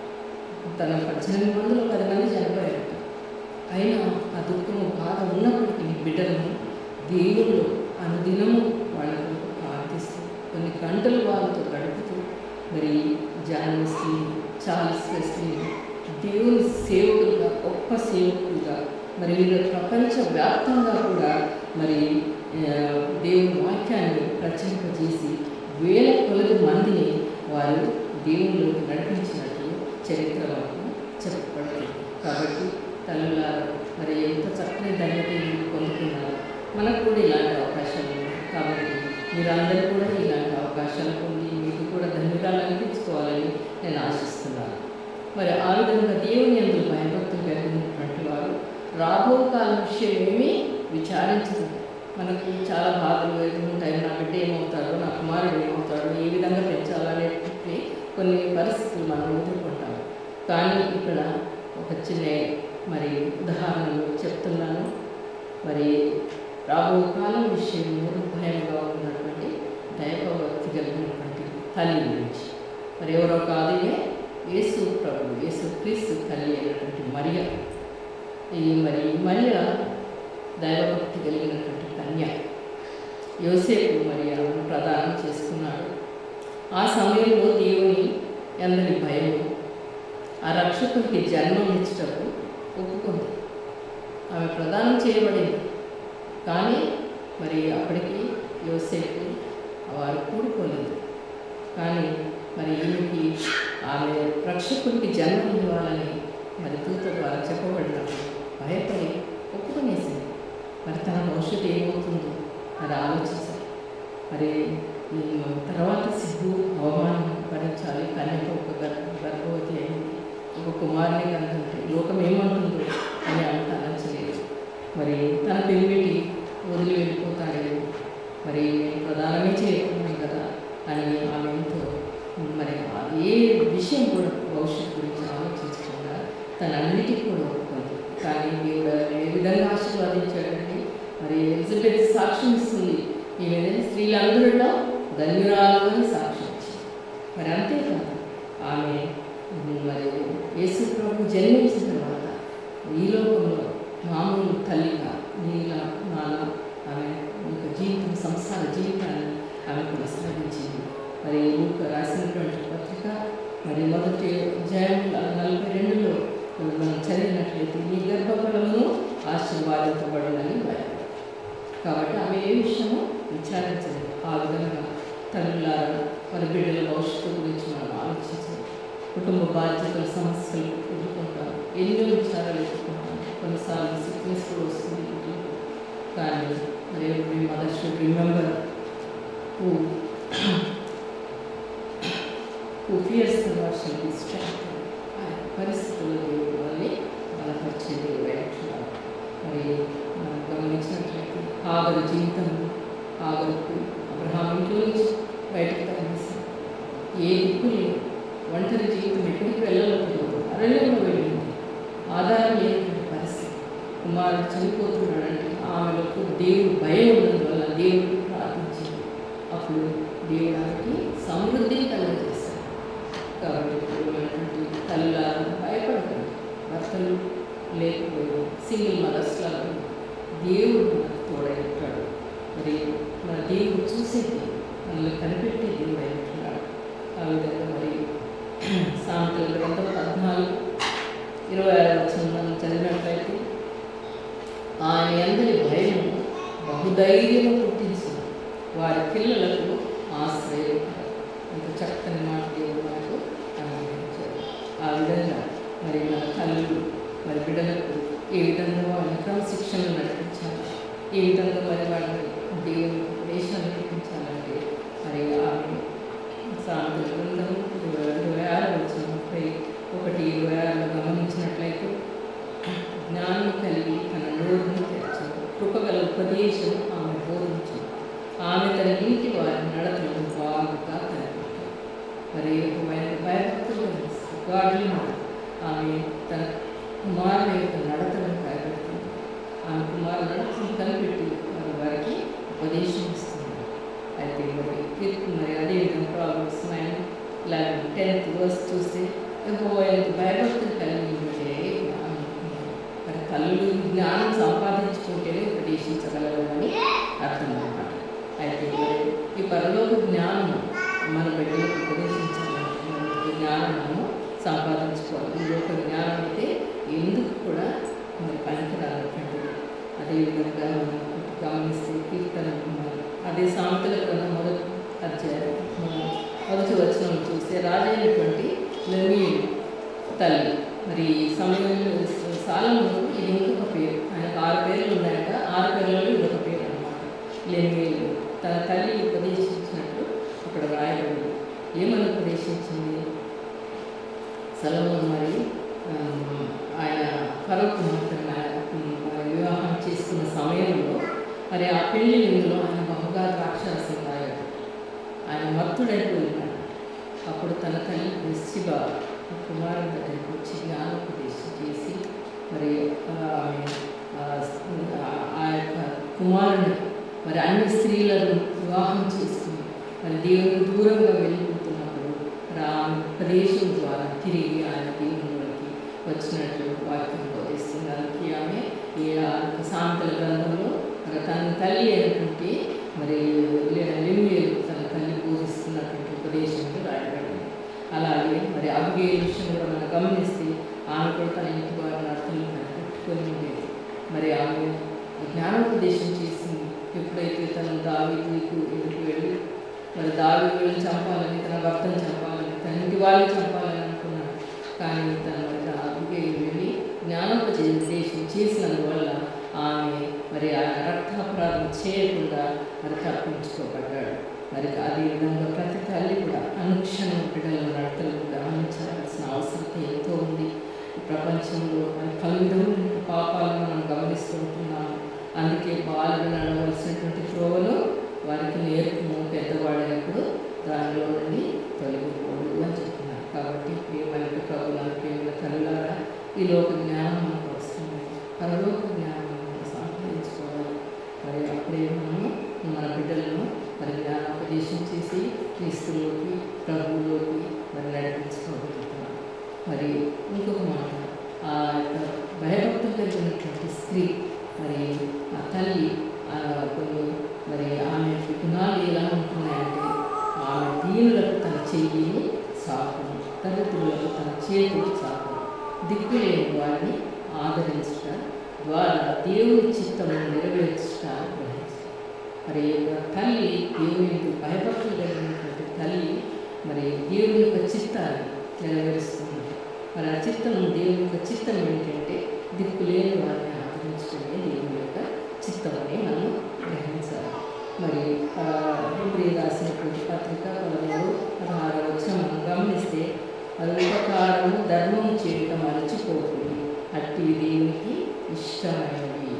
తన పద్దెనిమిది మందిలో పది మంది చనిపోయారట అయినా ఆ దుఃఖము బాధ ఉన్నప్పటికీ బిడ్డలను దేవుళ్ళు అనుదినము వాళ్ళకు ప్రార్థిస్తూ కొన్ని గంటలు వాళ్ళతో గడుపుతూ మరి జాన్ వెస్లీ చార్ల్స్ వెస్లీ దేవుని సేవకులుగా గొప్ప సేవకులుగా మరి వీరు ప్రపంచ వ్యాప్తంగా కూడా మరి ఆ, దేవుని వాక్యాన్ని ప్రచురింపజేసి వేల కొలది మందిని వారు దేవునిలోకి నడిపించినట్టు చరిత్ర మనకు చెప్పబడుతుంది కాబట్టి తల్లులారు మరి ఎంత చక్కని ధన్యత మీరు పొందుతున్నారు మనకు కూడా ఇలాంటి అవకాశాలు ఉన్నాయి కాబట్టి మీరందరూ కూడా ఇలాంటి అవకాశాలు పొంది మీకు కూడా ధన్యతలు అనిపించుకోవాలని నేను ఆశిస్తున్నాను మరి ఆ విధంగా దేవుని ఎందుకు భయభక్తులు కలిగినటువంటి వారు రాబో కాలం విషయం ఏమీ విచారించదు మనకు చాలా బాధలు ఎదుర్కొంటాయి నా బిడ్డ ఏమవుతాడో నా కుమారుడు ఏమవుతాడో ఏ విధంగా పెంచాలనేటువంటి కొన్ని పరిస్థితులు మనం ఎదుర్కొంటాం కానీ ఇక్కడ ఒక చిన్న మరి ఉదాహరణలు చెప్తున్నాను మరి రాబో కాలం విషయం నిర్భయంగా ఉన్నటువంటి దైవభక్తి కలిగినటువంటి తల్లి గురించి మరి ఎవరో కాదు ఈమె యేసు ప్రభు యేసు క్రీస్తు తల్లి అయినటువంటి మరియ ఈ మరి మరియ దైవభక్తి కలిగినటువంటి కన్య యోసేపు మరి ఆమెను ప్రదానం చేసుకున్నాడు ఆ సమయంలో దేవుని ఎందరి భయము ఆ రక్షకుడికి జన్మనిచ్చేటప్పుడు ఒప్పుకుంది ఆమె ప్రదానం చేయబడింది కానీ మరి అప్పటికి యోసేపు వారు కూడుకోలేదు కానీ మరి ఈమెకి ఆమె రక్షకుడికి జన్మ ఇవ్వాలని మరి దూత ద్వారా చెప్పబడినప్పుడు భయపడి ఒప్పుకునేసింది మరి తన భవిష్యత్తు ఏమవుతుందో మరి ఆలోచించాలి మరి ఈ తర్వాత సిగ్గు అవమానం భరించాలి కన్యక ఒక గర్భ గర్భవతి అయింది ఒక కుమారుని కంటే లోకం ఏమంటుందో అని ఆమె తలంచలేదు మరి తన పెళ్ళిటి వదిలి వెళ్ళిపోతాడేమో మరి నేను ప్రధానమే చేయకున్నాను కదా అని ఆమె ఎంతో మరి ఆ ఏ విషయం కూడా భవిష్యత్తు గురించి ఆలోచించకుండా తన అన్నిటికీ కూడా ఒప్పుకుంది కానీ దేవుడు ఆమెను ఏ విధంగా ఆశీర్వదించాడంటే మరి ఎలిజబెత్ సాక్ష్యం ఇస్తుంది ఈమె స్త్రీలందరిలో ధన్యురాలు అని సాక్ష్యం ఇచ్చింది మరి అంతేకాదు ఆమె మరి యేసు ప్రభు జన్మించిన తర్వాత ఈ లోకంలో మామూలు తల్లిగా నీలా నాలా ఆమె ఒక జీవితం సంసార జీవితాన్ని ఆమె కొనసాగించింది మరి ఊక రాసినటువంటి పత్రిక మరి మొదటి అధ్యాయం నలభై రెండులో మనం చదివినట్లయితే నీ గర్భఫలమును ఆశీర్వాదించబడునని రాయాలి కాబట్టి ఆమె ఏ విషయము విచారించలేదు ఆ విధంగా తల్లులారా మన బిడ్డల భవిష్యత్తు గురించి మనం ఆలోచించాలి కుటుంబ బాధ్యతల సమస్యలు ఎదుర్కొంటాం ఎన్నో విచారాలు ఎదుర్కొంటాం కొన్నిసార్లు సిక్నెస్ కూడా వస్తుంది కుటుంబం కానీ మరి every mother should remember who who fears the lord shall be strength ఆయన పరిస్థితుల్లో దేవుడు వాళ్ళని బలపరిచే దేవుడు అంటున్నారు మరి మనం గమనించినట్లయితే ఆగరు జీవితం ఆగరుకు అబ్రహాం ఇంట్లో నుంచి బయటకు తరలిసి ఏ దిక్కు లేదు ఒంటరి జీవితం ఎక్కడికి వెళ్ళలేకపోతుంది అరణ్యంలో వెళ్ళింది ఆధారం లేనటువంటి పరిస్థితి కుమారుడు చనిపోతున్నాడంటే ఆమెలకు దేవుడు భయం ఉన్నందువల్ల దేవుడికి ప్రార్థించింది అప్పుడు దేవుడు ఆమెకి సమృద్ధిని కలగజేశాడు కాబట్టి ప్రియమైనటువంటి తల్లులారా భర్తలు లేకపోయారు సింగిల్ మదర్స్ లాగా దేవుడు మనకు తోడై ఉంటాడు మరి మన దేవుడు చూసేది మనల్ని కనిపెట్టే దేవుడు అయి ఉంటున్నాడు ఆ విధంగా మరి సామెతల గ్రంథం పద్నాలుగు ఇరవై ఆరు వచ్చిన మనం చదివినట్లయితే ఆయన అందరి భయం బహుధైర్యము పుట్టించిన వారి పిల్లలకు ఆశ్రయం అంత చక్కని మాట దేవుడు మనకు అనుగ్రహించారు ఆ విధంగా మరి మన తల్లులు మరి బిడ్డలకు ఏ విధంగా వాళ్ళని క్రమశిక్షణ నడిపించాలి ఏ విధంగా మరి వాళ్ళని దేవుని దేశాన్ని నడిపించాలంటే మరి ఆమె సాంతుల గ్రంథం ఇరవై ఇరవై ఆరు వచ్చిన ముప్పై ఒకటి ఇరవై ఆరులో గమనించినట్లయితే జ్ఞానం కలిగి తన నోరును తెరచదు కృపగల ఉపదేశం ఆమె బోధించింది ఆమె తన ఇంటి వారి నడతలను బాగుగా కనిపెట్టారు మరి ఒకమైన భయభక్తులు గాడ్లీ ఆమె తన కుమారుని యొక్క నడతలను కనిపెడుతుంది ఆమె కుమారు నడతను కనిపెట్టి మరి వారికి ఉపదేశం ఇస్తుంది అయితే మరి కీర్తి మరి అదే విధంగా problems nine eleven tenth verse చూస్తే ఎంత భయభక్తులు కలిగి ఉంటే మరి తల్లులు జ్ఞానం సంపాదించుకుంటేనే ఉపదేశించగలరు అని అర్థం అన్నమాట అయితే మరి ఈ పరలోక జ్ఞానం మన బిడ్డలకు ఉపదేశించాలంటే మనకి జ్ఞానం మనము సంపాదించుకోవాలి ఈ లోక జ్ఞానం అయితే ఎందుకు కూడా మరి పనికిరానటువంటిది అదేవిధంగా మనం గమనిస్తే కీర్తన మరి అదే సామెతల కన్నా మొదటి అధ్యాయం మనం మొదటి వచనం చూస్తే రాజైనటువంటి లెమీయుడు తల్లి మరి ఈ సమయంలో సాలము ఇది ఇంకొక పేరు ఆయనకు ఆరు పేర్లు ఉన్నాయట ఆరు పేర్లలో ఇది ఒక పేరు అనమాట లెమీయుడు తన తల్లి ఉపదేశించినట్టు అక్కడ రాయబడింది ఏమని ఉపదేశించింది సలమోన్ మరి ఆ, ఆయన ఫరో కుమార్తెను ఆయన ఆయన వివాహం చేసుకున్న సమయంలో మరి ఆ పెళ్లి విందులో ఆయన బహుగా ద్రాక్షరసం తాగాడు ఆయన మత్తుడైపోయినాడు అప్పుడు తన తల్లి నిశ్చిబ కుమారుని దగ్గరికి వచ్చి జ్ఞానోపదేశం చేసి మరి ఆ, ఆమె ఆ, ఆ యొక్క కుమారుని మరి అన్ని స్త్రీలను వివాహం చేసుకుని మరి దేవునికి దూరంగా వెళ్ళిపోతున్నప్పుడు మరి ఆమె ఉపదేశం ద్వారా తిరిగి ఆయన దేవునిలోకి వచ్చినట్లు వాక్యం బోధిస్తుంది దానికి ఆమె ఈ ఆ యొక్క సాంతల గ్రంథంలో మరి తన తల్లి అయినటువంటి మరి లిమియలు తన తల్లి బోధిస్తున్నటువంటి ఉపదేశంలో రాయబడింది అలాగే మరి అభిగే విషయం కూడా మనం గమనిస్తే ఆమె కూడా తన ఇంటి వారిని అర్థం పెట్టుకొని ఉండేది మరి ఆమె జ్ఞానోపదేశం చేసింది ఎప్పుడైతే తను దావీదుకు ఎదురు వెళ్ళి మరి దావీదులను చంపాలని తన భర్తను చంపాలని తన ఇంటి వాళ్ళని చంపాలని అనుకున్నాడు కానీ తన మరి అభిగే వెళ్ళి జ్ఞానోపదేశం చేసినందువల్ల ఆమె మరి ఆ రక్తాపరాధం చేయకుండా మరి తప్పించుకోబడ్డాడు మరి అదే విధంగా ప్రతి తల్లి కూడా అనుక్షణం బిడ్డల నడతలు గమనించాల్సిన అవసరం ఎంతో ఉంది ఈ ప్రపంచంలో మరి పలు విధములైన పాపాలను మనం గమనిస్తూ ఉంటున్నాము అందుకే బాలుడు నడవలసినటువంటి త్రోవలు వారికి నేర్పుము పెద్దవాడైనప్పుడు దానిలో నుండి తొలగిపోడు అని చెప్తున్నారు కాబట్టి ప్రియమైన ప్రభులను ప్రియమైన తల్లులారా ఈ లోక జ్ఞానం మనకు వస్తుంది పరలోక జ్ఞానం మనం సంపాదించుకోవాలి మరి అప్పుడే మనము మన బిడ్డలను మరి జ్ఞానోపదేశం చేసి క్రీస్తులోకి ప్రభువులోకి మరి నడిపించుకోగలుగుతున్నాం మరి ఇంకొక మాట ఆ యొక్క భయభక్తులు కలిగినటువంటి స్త్రీ మరి ఆ తల్లి ఆ కొన్ని మరి ఆమె గుణాలు ఎలా ఉంటున్నాయంటే ఆమె దీనులకు తన చెయ్యిని సాకును దరిద్రులకు తన చేతులు సాకును దిక్కులేని వారిని ఆదరించుట ద్వారా దేవుని చిత్తము నెరవేర్చుట గ్రహించు మరి ఈ యొక్క తల్లి దేవుని యొక్క భయభక్తులు కలిగినటువంటి తల్లి మరి దేవుని యొక్క చిత్తాన్ని నెరవేరుస్తుంది మరి ఆ చిత్తం దేవుని యొక్క చిత్తం ఏంటంటే దిక్కులేని వారిని ఆదరించడమే దేవుని యొక్క చిత్తం అని మనం గ్రహించాలి మరి ఆ, హెబ్రీ రాసినటువంటి పత్రిక పదమూడు పదహారు వచ్చిన మనం గమనిస్తే అది ఉపకారము ధర్మము చేయటం మరచిపోతుంది అట్టి దేవునికి ఇష్టమైనవి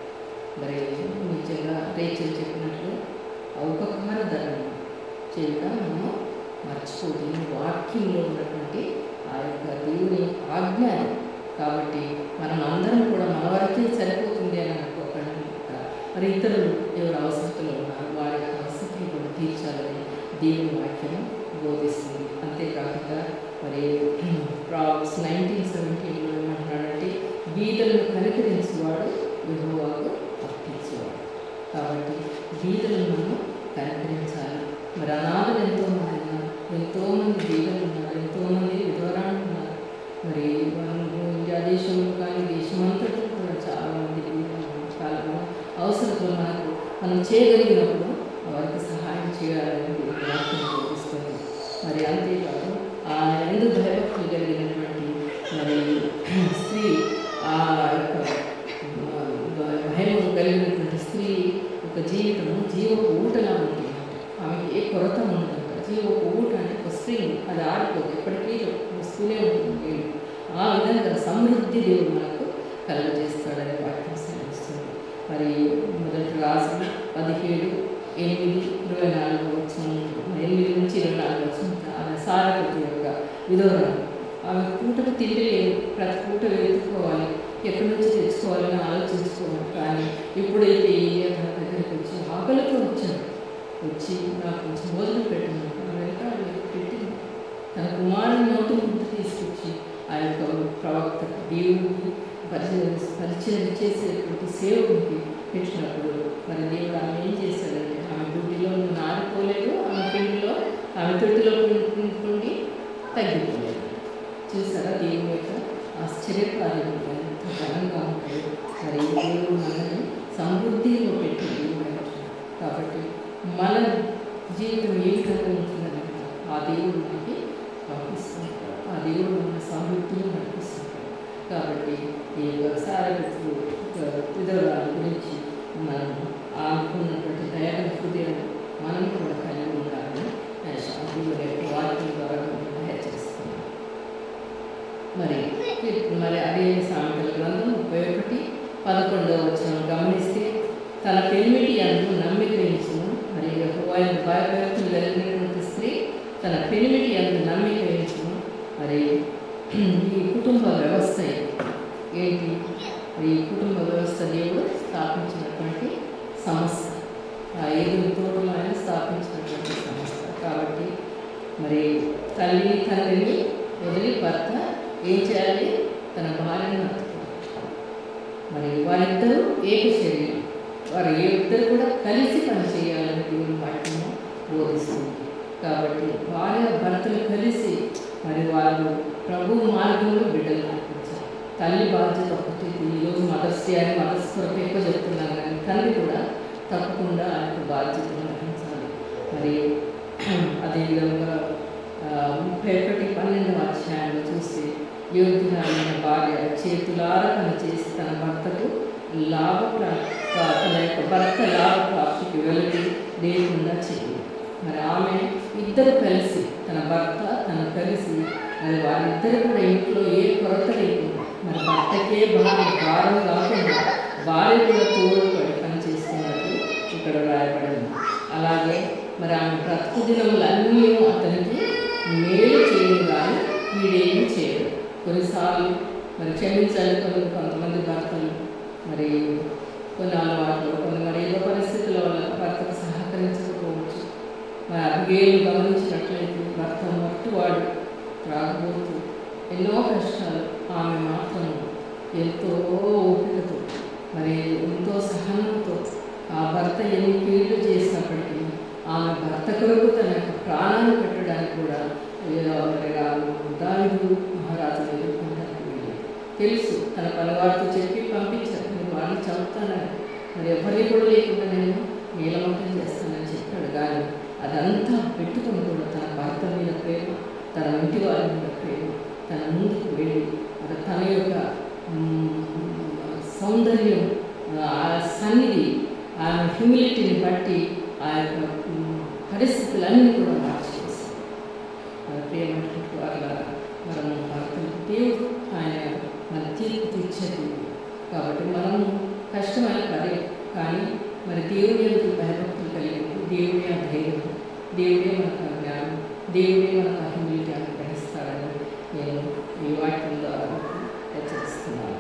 మరి నిజంగా రేచల్ చెప్పినట్లు ఆ ఉపకార ధర్మం చేయక మనము మర్చిపోతుంది వాక్యంలో ఉన్నటువంటి ఆ యొక్క దేవుని ఆజ్ఞ అది. కాబట్టి మనం అందరం కూడా మన వరకే సరిపోతుంది అని అనుకోకండి మరి ఇతరులు ఎవరు అవసరతలో ఉన్నారు వారి యొక్క అవసరం కూడా తీర్చాలని దేవుని వాక్యం బోధిస్తుంది అంతేకాకుండా మరి ప్రాబ్స్ నైన్టీన్ సెవెంటీన్లో ఏమంటున్నాడంటే బీదలను కనికరించేవాడు యెహోవాకు అర్పించేవాడు కాబట్టి బీదలను మనం కనికరించాలి మరి అనాథలు ఎంతోమంది ఉన్నారు ఎంతోమంది బీదలు ఉన్నారు ఎంతోమంది విధవరాలు ఉన్నారు మరి మనం ఇండియా దేశంలో కానీ దేశమంతటా కూడా చాలా మంది బీదలు ఉన్నారు. చాలా అవసరతలు మనకు మనం చేయగలిగినప్పుడు వారికి సహాయం చేయాలని దేవుని వాక్యం బోధిస్తుంది మరి అంతేకాదు ఆ ఎందు భయభక్తులు కలిగినటువంటి మరి స్త్రీ ఆ యొక్క భయం కలిగినటువంటి స్త్రీ ఒక జీవితము జీవపు ఊటలా ఉంటుంది ఆమెకి ఏ కొరత ఉండదంట జీవపు ఊట అంటే ఒక స్త్రీ అది ఆడిపోదు ఎప్పటికీ వస్తూనే ఉంటుంది నీళ్ళు ఆ విధంగా సమృద్ధి దేవుడు మనకు కలుగజేస్తాడని వాక్యం సెలవిస్తుంది మరి మొదటి రాసు పదిహేడు ఎనిమిది ఇరవై నాలుగు వచ్చిన ఎనిమిది నుంచి ఇరవై నాలుగు వచ్చిన ఆమె సారపతి యొక్క విధవరాలు ఆమె పూటకు తిండి లేదు ప్రతి పూట వెతుక్కోవాలి ఎక్కడి నుంచి తెచ్చుకోవాలని ఆలోచించుకోవాలి కానీ ఇప్పుడైతే ఈ తన దగ్గరికి వచ్చి ఆకలితో వచ్చాను వచ్చి నాకు కొంచెం భోజనం పెట్టింది ఆమె వెనకాల పెట్టింది తన కుమారుని నోటి ముందు తీసుకొచ్చి ఆ యొక్క ప్రవక్త దేవుడికి పరిచయం పరిచయం చేసేటువంటి సేవకుడికి పెట్టినప్పుడు మరి దేవుడు ఆమె ఏం చేశాడంటే ఆమె గుడ్డిలో నారిపోలేదు ఆమె పిండిలో ఆమె తొట్టిలో నుండి తగ్గిపోలేదు చూసారా దేవుని యొక్క ఆశ్చర్యకార్యం ఎంత ఘనంగా ఉంటాయి మరి దేవుడు మనల్ని సమృద్ధిలో పెట్టి దేవుడు అంటున్నాడు. కాబట్టి మన జీవితం ఏ విధంగా ఉంటుందని ఆ దేవుడు మనకి పంపిస్తుంటాడు ఆ దేవుడు మన సమృద్ధిని నడిపిస్తుంటాడు కాబట్టి ఈ సారగతులు విధవరాల గురించి మనం ఆనుకున్నటువంటి దయాల హృదయం మనం కూడా కలిగి ఉండాలని నేను శాంతిలో యొక్క వాక్యం ద్వారా నేను హెచ్చరిస్తున్నాను మరి మరి అదే సామెతల గ్రంథం ముప్పై ఒకటి పదకొండవ వచ్చిన గమనిస్తే తన పెనిమిటి అందు నమ్మిక ఉంచును మరి ఆయన భయభక్తులు కలిగినటువంటి స్త్రీ తన పెనిమిటి అందు నమ్మిక ఉంచును మరి ఈ కుటుంబ వ్యవస్థ ఏంటి ఈ కుటుంబ వ్యవస్థ దేవుడు స్థాపించినటువంటి సంస్థ ఆ ఏడు తోటలో ఆయన స్థాపించినటువంటి సంస్థ కాబట్టి మరి తల్లిని తండ్రిని వదిలి భర్త ఏం చేయాలి తన భార్యను హత్తుకోవాలి మరి వారిద్దరూ ఏక శరీరం వారు ఏ ఇద్దరు కూడా కలిసి పనిచేయాలని దేవుని వాక్యము బోధిస్తుంది కాబట్టి భార్య భర్తలు కలిసి మరి వాళ్ళు ప్రభు మార్గంలో బిడ్డలు నడిపించాలి తల్లి బాధ్యత ఒకటి ఈరోజు మదర్స్ డే అని మదర్స్ కొరకు ఎక్కువ చెప్తున్నాను కానీ తల్లి కూడా తప్పకుండా ఆ యొక్క బాధ్యతను వహించాలి మరి అదేవిధంగా ఆ, ముప్పై ఒకటి పన్నెండవ అధ్యాయంలో చూస్తే యోగ్యురాలైన భార్య చేతులారా పని చేసి తన భర్తకు లాభ ప్రా- ప్రా- తన యొక్క భర్త లాభ ప్రాప్తికి వెలుగు లేకుండా చేయాలి మరి ఆమె ఇద్దరు కలిసి తన భర్త తను కలిసి మరి వారిద్దరు కూడా ఇంట్లో ఏ కొరత లేకుండా మరి భర్తకే భార్య భారం కాకుండా భార్య కూడా తోడుపడి పని చేస్తున్నట్టు ఇక్కడ రాయబడింది అలాగే మరి ఆమె బ్రతుకు దినములన్నీ అతనికి మేలు చేయదు కానీ వీడేమీ చేయడు కొన్నిసార్లు మరి క్షమించాలి కొన్ని కొంతమంది భర్తలు మరి కొన్ని అలవాట్లు కొన్ని మరి ఏదో పరిస్థితుల వల్ల భర్తకు సహకరించకపోవచ్చు మరి అభిగేలు గమనించినట్లయితే భర్త మట్టువాడు త్రాగబోతూ ఎన్నో కష్టాలు ఆమె మాత్రం ఎంతో ఓపికతో మరి ఎంతో సహనంతో ఆ భర్త ఎన్ని కీళ్లు చేసినప్పటికీ ఆమె భర్త కొరకు తన యొక్క ప్రాణాన్ని పెట్టడానికి కూడా ఏదో మరి ఆ దావిదు మహారాజు ఎదుర్కొంటానికి వెళ్ళి తెలుసు తన పనివారితో చెప్పి పంపించారు నేను వాళ్ళని చంపుతానని మరి ఎవరిని కూడా లేకుండా నేను నీలమంతం చేస్తానని చెప్పాడు కానీ అదంతా పెట్టుకొని కూడా తన భర్త మీద ప్రేమ తన ఇంటి వారి మీద ప్రేమ తన ముందుకు వెళ్ళి మరి తన యొక్క మ్, సౌందర్యం ఆ సన్నిధి ఆమె హ్యూమిలిటీని బట్టి ఆ యొక్క మ్, పరిస్థితులన్నీ కూడా మార్చేసి మన ప్రేమటువంటి వాళ్ళ మనము భర్తలు దేవుడు ఆయన మన తీర్పు తీర్చేది కాబట్టి మనము కష్టమైన పడే కానీ మరి దేవుడి యొక్క భయభక్తులు కలిగి దేవుడే ఆ ధైర్యం దేవుడే మనకు ఆ జ్ఞానం దేవుడే మనకు ఆ హ్యూమిలిటీ అనుగ్రహిస్తాడని నేను ఈ వాక్యం ద్వారా మీకు హెచ్చరిస్తున్నాను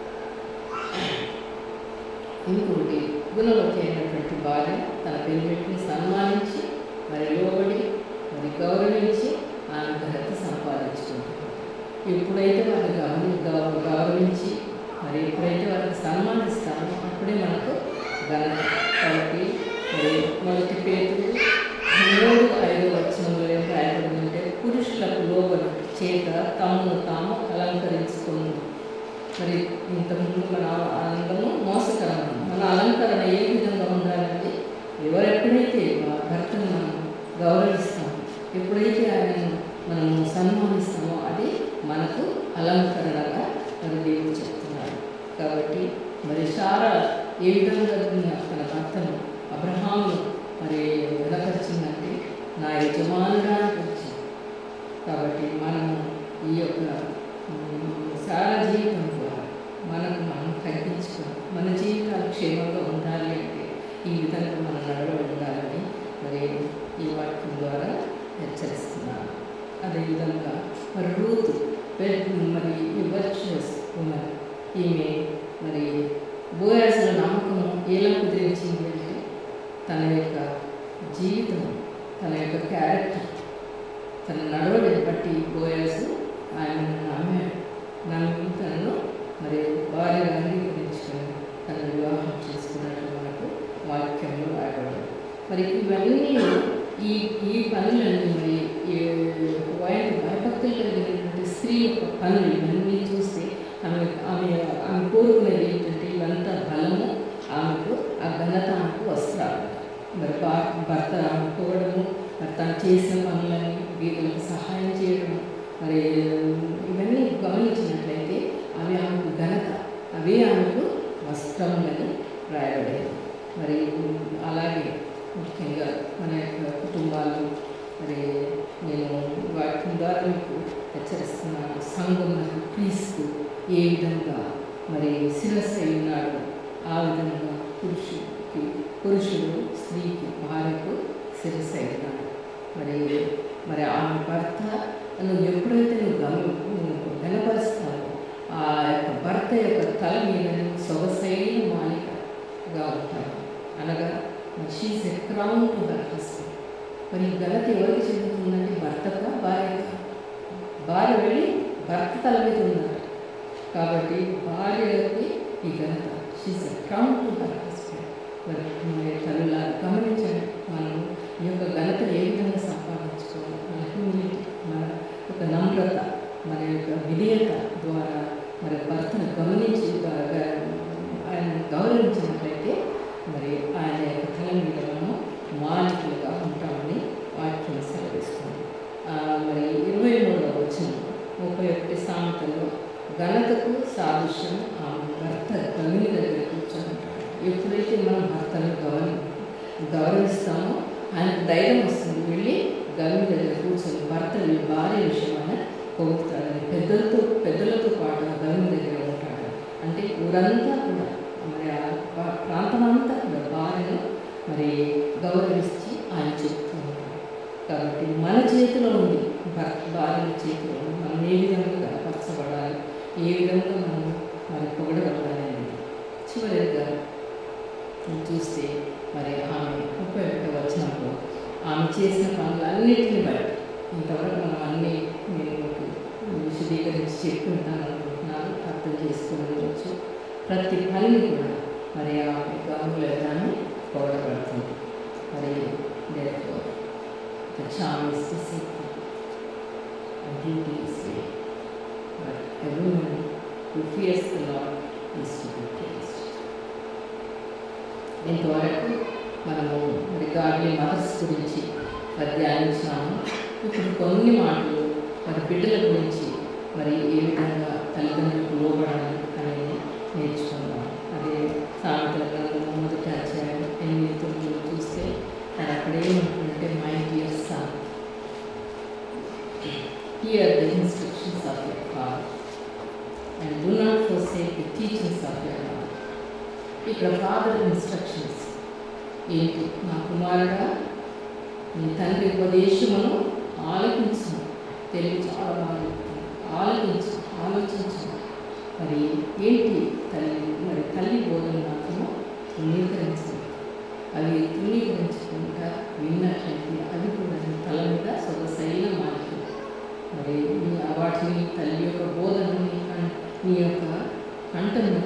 ఇంకొకటి గుణవతి అయినటువంటి భార్య తన పెళ్ళిని సన్మానించి మరి లోబడి మరి గౌరవించి ఆమె ఘనత సంపాదించుకుంటుంది ఎప్పుడైతే వారిని గౌరవ గౌరవ గౌరవించి మరి ఎప్పుడైతే వాళ్ళకి సన్మానిస్తామో అప్పుడే మనకు ఘనత కాబట్టి మరి మొదటి పేరు మూడు ఐదు వచనంలో ఏం రాయబడిందంటే పురుషులకు లోబడి చేత తమను తాము అలంకరించుకుని మరి ఇంతకుముందు మన ఆనందము మోసకరము మన అలంకరణ ఏ విధంగా ఉండాలంటే ఎవరెప్పుడైతే ఆ భర్తను మనం గౌరవిస్తామో ఎప్పుడైతే ఆయనను మనము సన్మానిస్తామో అది మనకు అలంకరణగా మరి దేవుడు చెప్తున్నాడు కాబట్టి మరి సారా ఏ విధంగా తన భర్తను అబ్రహాము మరి వినపరిచిందంటే నా యజమానుడా అని వచ్చింది కాబట్టి మనము ఈ యొక్క ఉమ్, సారా జీవితం ద్వారా మనకు మనం తగ్గించుకొని మన జీవితాలు క్షేమంగా ఉండాలి అంటే ఈ విధంగా మనం నడవడి ఉండాలని మరి ఈ వాక్యం ద్వారా హెచ్చరిస్తున్నాను అదేవిధంగా మరి రూతు వెల్- మరి వర్చువస్ ఉమెన్ ఈమె మరి బోయాసుల నమ్మకము ఎలా కుదిరించింది అంటే తన యొక్క జీవితం తన యొక్క క్యారెక్టర్ తన నడవడిని బట్టి బోయాసు ఆయన నమ్మాడు నమ్మి తనను మరి భార్యగా అంగీకరించుకొని తన వివాహం చేసుకున్నట్టు మనకు వాక్యంలో రాయబడింది మరి ఇవన్నీ ఈ ఈ పనులన్నీ మరి ఈ వైపు భయభక్తులు కలిగినటువంటి స్త్రీ యొక్క పనులు ఇవన్నీ చూస్తే ఆమె ఆమె ఆమె కోరుకునేది ఏంటంటే ఇవంతా బలము ఆమెకు ఆ ఘనత ఆమెకు వస్త్రాలు మరి భా- భర్త ఆమెకోవడము మరి తను చేసిన పనులని వీళ్ళకి సహాయం చేయడము మరి ఇవన్నీ గమనించినట్లయితే అవి ఆమెకు ఘనత అవే ఆమెకు వస్త్రములని రాయబడేది మరి అలాగే ముఖ్యంగా మన యొక్క కుటుంబాలు మరి నేను వాక్యం ద్వారా మీకు హెచ్చరిస్తున్నాను సంఘం మరియు క్రీస్తు ఏ విధంగా మరి శిరస్సు అయి ఉన్నాడు ఆ విధంగా పురుషుడికి పురుషుడు స్త్రీకి భార్యకు శిరస్సు అయి ఉన్నాడు మరి మరి ఆమె భర్త నువ్వు ఎప్పుడైతే నువ్వు గమ నువ్వు గనపరుస్తావో ఆ యొక్క భర్త యొక్క తల మీద నువ్వు సొగసైన మాలికగా ఉంటావు అనగా she's a crown to her husband మరి ఈ ఘనత ఎవరికి చెందుతుందంటే భర్తగా భార్యగా భార్య వెళ్ళి భర్త తల మీద ఉన్నారు కాబట్టి భార్యకి ఈ ఘనత she's a crown to her husband మరి మరి తల్లులా గమనించండి మనం ఈ యొక్క ఘనత ఏ విధంగా సంపాదించుకోవాలి మన హ్యూమిలిటీ మన యొక్క నమ్రత మన యొక్క విధేయత ద్వారా మరి భర్తను గమనించి గ- గ- ఆయన గౌరవించినట్లయితే మరి ఆయన యొక్క తల మీద మనము మాలికలుగా ఉంటామని వాక్యం సెలవిస్తుంది ఆ, మరి ఇరవై మూడవ వచ్చిన ముప్పై ఒకటి సామెతలో ఘనతకు సాదృశ్యం ఆమె భర్త గమిని దగ్గర కూర్చొని ఉంటాడు ఎప్పుడైతే మనం భర్తను గౌరవ గౌరవిస్తామో ఆయనకు ధైర్యం వస్తుంది వెళ్ళి గమిని దగ్గర కూర్చొని భర్త భార్య విషయమైన పొగుతాడని పెద్దలతో పెద్దలతో పాటు ఆ గమిని దగ్గర ఉంటాడు అంటే ఊరంతా కూడా మరి ఆ పా- ప్రాంతమంతా కూడా భార్యను మరి గౌరవించి ఆయన చెప్తూ ఉంటాడు కాబట్టి మన చేతిలో ఉంది భర్త భార్య చేతిలో ఉంది మనం ఏ విధంగా కనపరచబడాలి ఏ విధంగా మనం మరి పొగడబడాలి అనేది చివరిగా మనం చూస్తే మరి ఆమె ముప్పై ఒకటి వచ్చినప్పుడు ఆమె చేసిన పనులన్నిటిని బట్టి ఇంతవరకు మనం అన్నీ నేను మీకు విశదీకరించి చెప్పుకుంటాను అనుకుంటున్నాను అర్థం చేసుకోవచ్చు ప్రతి పనిని కూడా మరి ఆమె గౌరవలేదాన్ని పొగడబడుతుంది మరి therefore the charm is deceitful and beauty is vain. But a woman who fears the Lord is to be praised. ఇంతవరకు మనము మరి గాడ్లీ మదర్స్ గురించి మరి ధ్యానించినాము ఇప్పుడు కొన్ని మాటలు మరి బిడ్డల గురించి మరి ఏ విధంగా తల్లిదండ్రులకు లోబడాలి అనేది నేర్చుకుందాం అదే సామెతల గ్రంథము మొదటి అధ్యాయం ఎనిమిది తొమ్మిది చూస్తే అది అక్కడ ఏమంటుందంటే my dear son hear the instructions of your father and do not forsake the teachings of your mother ఇక్కడ ఫాదర్ ఇన్స్ట్రక్షన్స్ ఏంటి నా కుమారుడా నీ తండ్రి ఉపదేశమును ఆలోచించు తెలుగు చాలా బాగా చెప్తుంది. ఆలోచించు ఆలోచించు మరి ఏంటి తల్లి మరి తల్లి బోధన మాత్రము తృణీకరించు అవి తృణీకరించకుండా విన్నట్లయితే అవి కూడా నీ తల మీద సొగసైన మాటలు మరి నీ వాటిని తల్లి యొక్క బోధనని నీ యొక్క కంఠం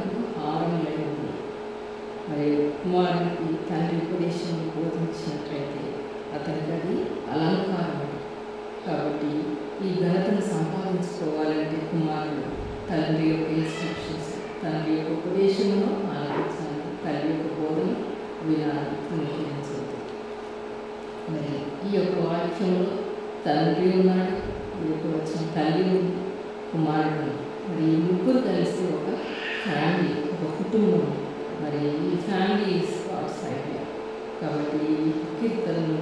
తండ్రి యొక్క ఇన్స్ట్రక్షన్స్ తండ్రి యొక్క ఉపదేశమును ఆలోచించాలి తల్లి యొక్క బోధన వినాలి అనుకరించాలి మరి ఈ యొక్క వాక్యంలో తండ్రి ఉన్నాడు ఈ యొక్క వచ్చిన తల్లి ఉంది కుమారుడు ఉన్నాడు. మరి ఈ ముగ్గురు కలిసి ఒక ఫ్యామిలీ ఒక కుటుంబం మరి ఈ ఫ్యామిలీ ఇస్ గాడ్స్ ఐడియా కాబట్టి ఈ కీర్తనలు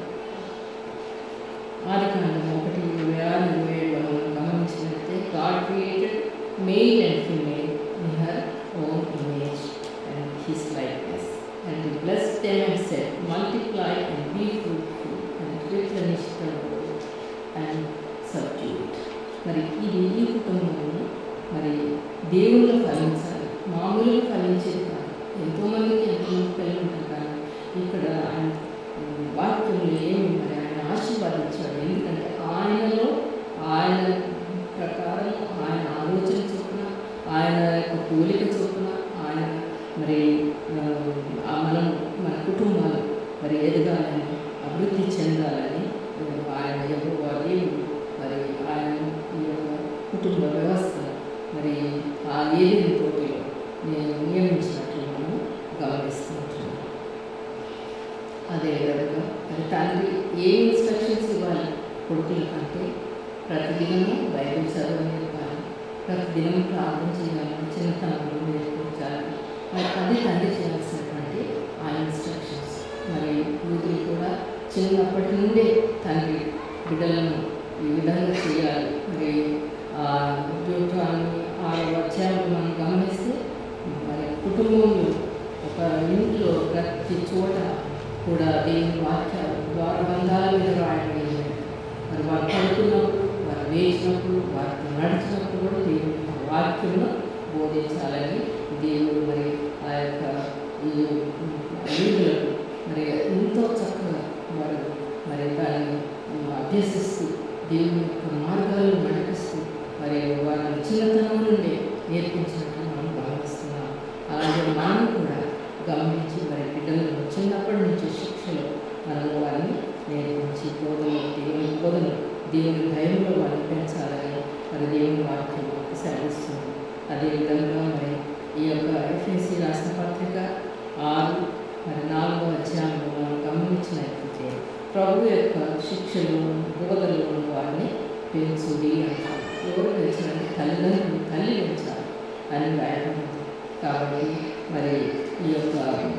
ఆది కాండం ఒకటి ఇరవై ఆరు ఇరవై ఏడులో మనం గమనించినట్లయితే God created male and female in her own image and his likeness and bless them and set multiply and be fruitful and replenish the world and subdue it మరి ఇది ఈ కుటుంబంలో మరి దేవుళ్ళు ఫలించాలి మామూలుగా ఫలించేది కాదు ఎంతోమందికి ఎంతోమంది పిల్లలు ఉంటారు కానీ ఇక్కడ ఆయన ఉమ్, వాక్యంలో ఏమి మరి ఆయన ఆశీర్వాదించాడు ఎందుకంటే ఆయనలో ఆయన ప్రకారం ఆయన ఆలోచన చొప్పున ఆయన యొక్క పోలిక చొప్పున ఆయన మరి ఆ, ఆ మనం మన కుటుంబాలు మరి ఎదగాలని అభివృద్ధి చెందాలని ఆ, ఆయన యెహోవా దేవుడు మరి ఆయన ఈ యొక్క కుటుంబ వ్యవస్థ మరి ఆ ఏదైనా తోటిలో నేను నియమించినట్లు మనం గమనిస్తుంటున్నాం అదే విధంగా మరి తండ్రి ఏ ఇన్స్ట్రక్షన్స్ ఇవ్వాలి కొడుకుల కంటే ప్రతిదినము బైబిల్ చదువు నేర్పాలి ప్రతిదినం ప్రార్థన చేయాలి చిన్నతనంలో నేర్పించాలి మరి అది తండ్రి చేయాల్సినటువంటి ఆ ఇన్స్ట్రక్షన్స్ మరి యూతులు కూడా చిన్నప్పటి నుండే తండ్రి బిడ్డలను ఈ విధంగా చేయాలి మరి ఆ డ్యూట్రాన్ని ఆ వచ్చాలు మనం గమనిస్తే మరి కుటుంబంలో ఒక ఇంట్లో ప్రతి చోట కూడా దేవుని వాక్యాలు ద్వారబంధాల మీద రాయబడి ఉన్నాయి. మరి వారు పడుకున్నప్పుడు వారు వేసినప్పుడు వారితో నడిచినప్పుడు కూడా దేవుని యొక్క వాక్యమును బోధించాలని దేవుడు మరి ఆ యొక్క ఈ యూదులకు మరి ఎంతో చక్కగా వారు మరి దాన్ని అభ్యసిస్తూ దేవుని యొక్క మార్గాలను నడిపిస్తూ మరి వారిని చిన్నతనం నుండి నేర్పించినట్టు మనం భావిస్తున్నాం అలాగే మనం కూడా గమనించి మరి పిల్లలను చిన్నప్పటి నుంచి శిక్షలో మనము వారిని నేర్పించి బోధన దేవుని బోధన దేవుని భయంలో వారిని పెంచాలని మరి దేవుని వాక్యం మనకు సెలవిస్తుంది అదేవిధంగా మరి ఈ యొక్క ఎఫ్ఎస్సి రాసిన పత్రిక ఆరు మరి నాలుగో అధ్యాయంలో మనం గమనించినట్లయితే ప్రభు యొక్క శిక్షలు బోధనలు వారిని పెంచుడి అంటారు ఎవరు పెంచాలంటే తల్లిదండ్రులు తల్లి పెంచాలి అని రాయబడింది కాబట్టి మరి ఈ యొక్క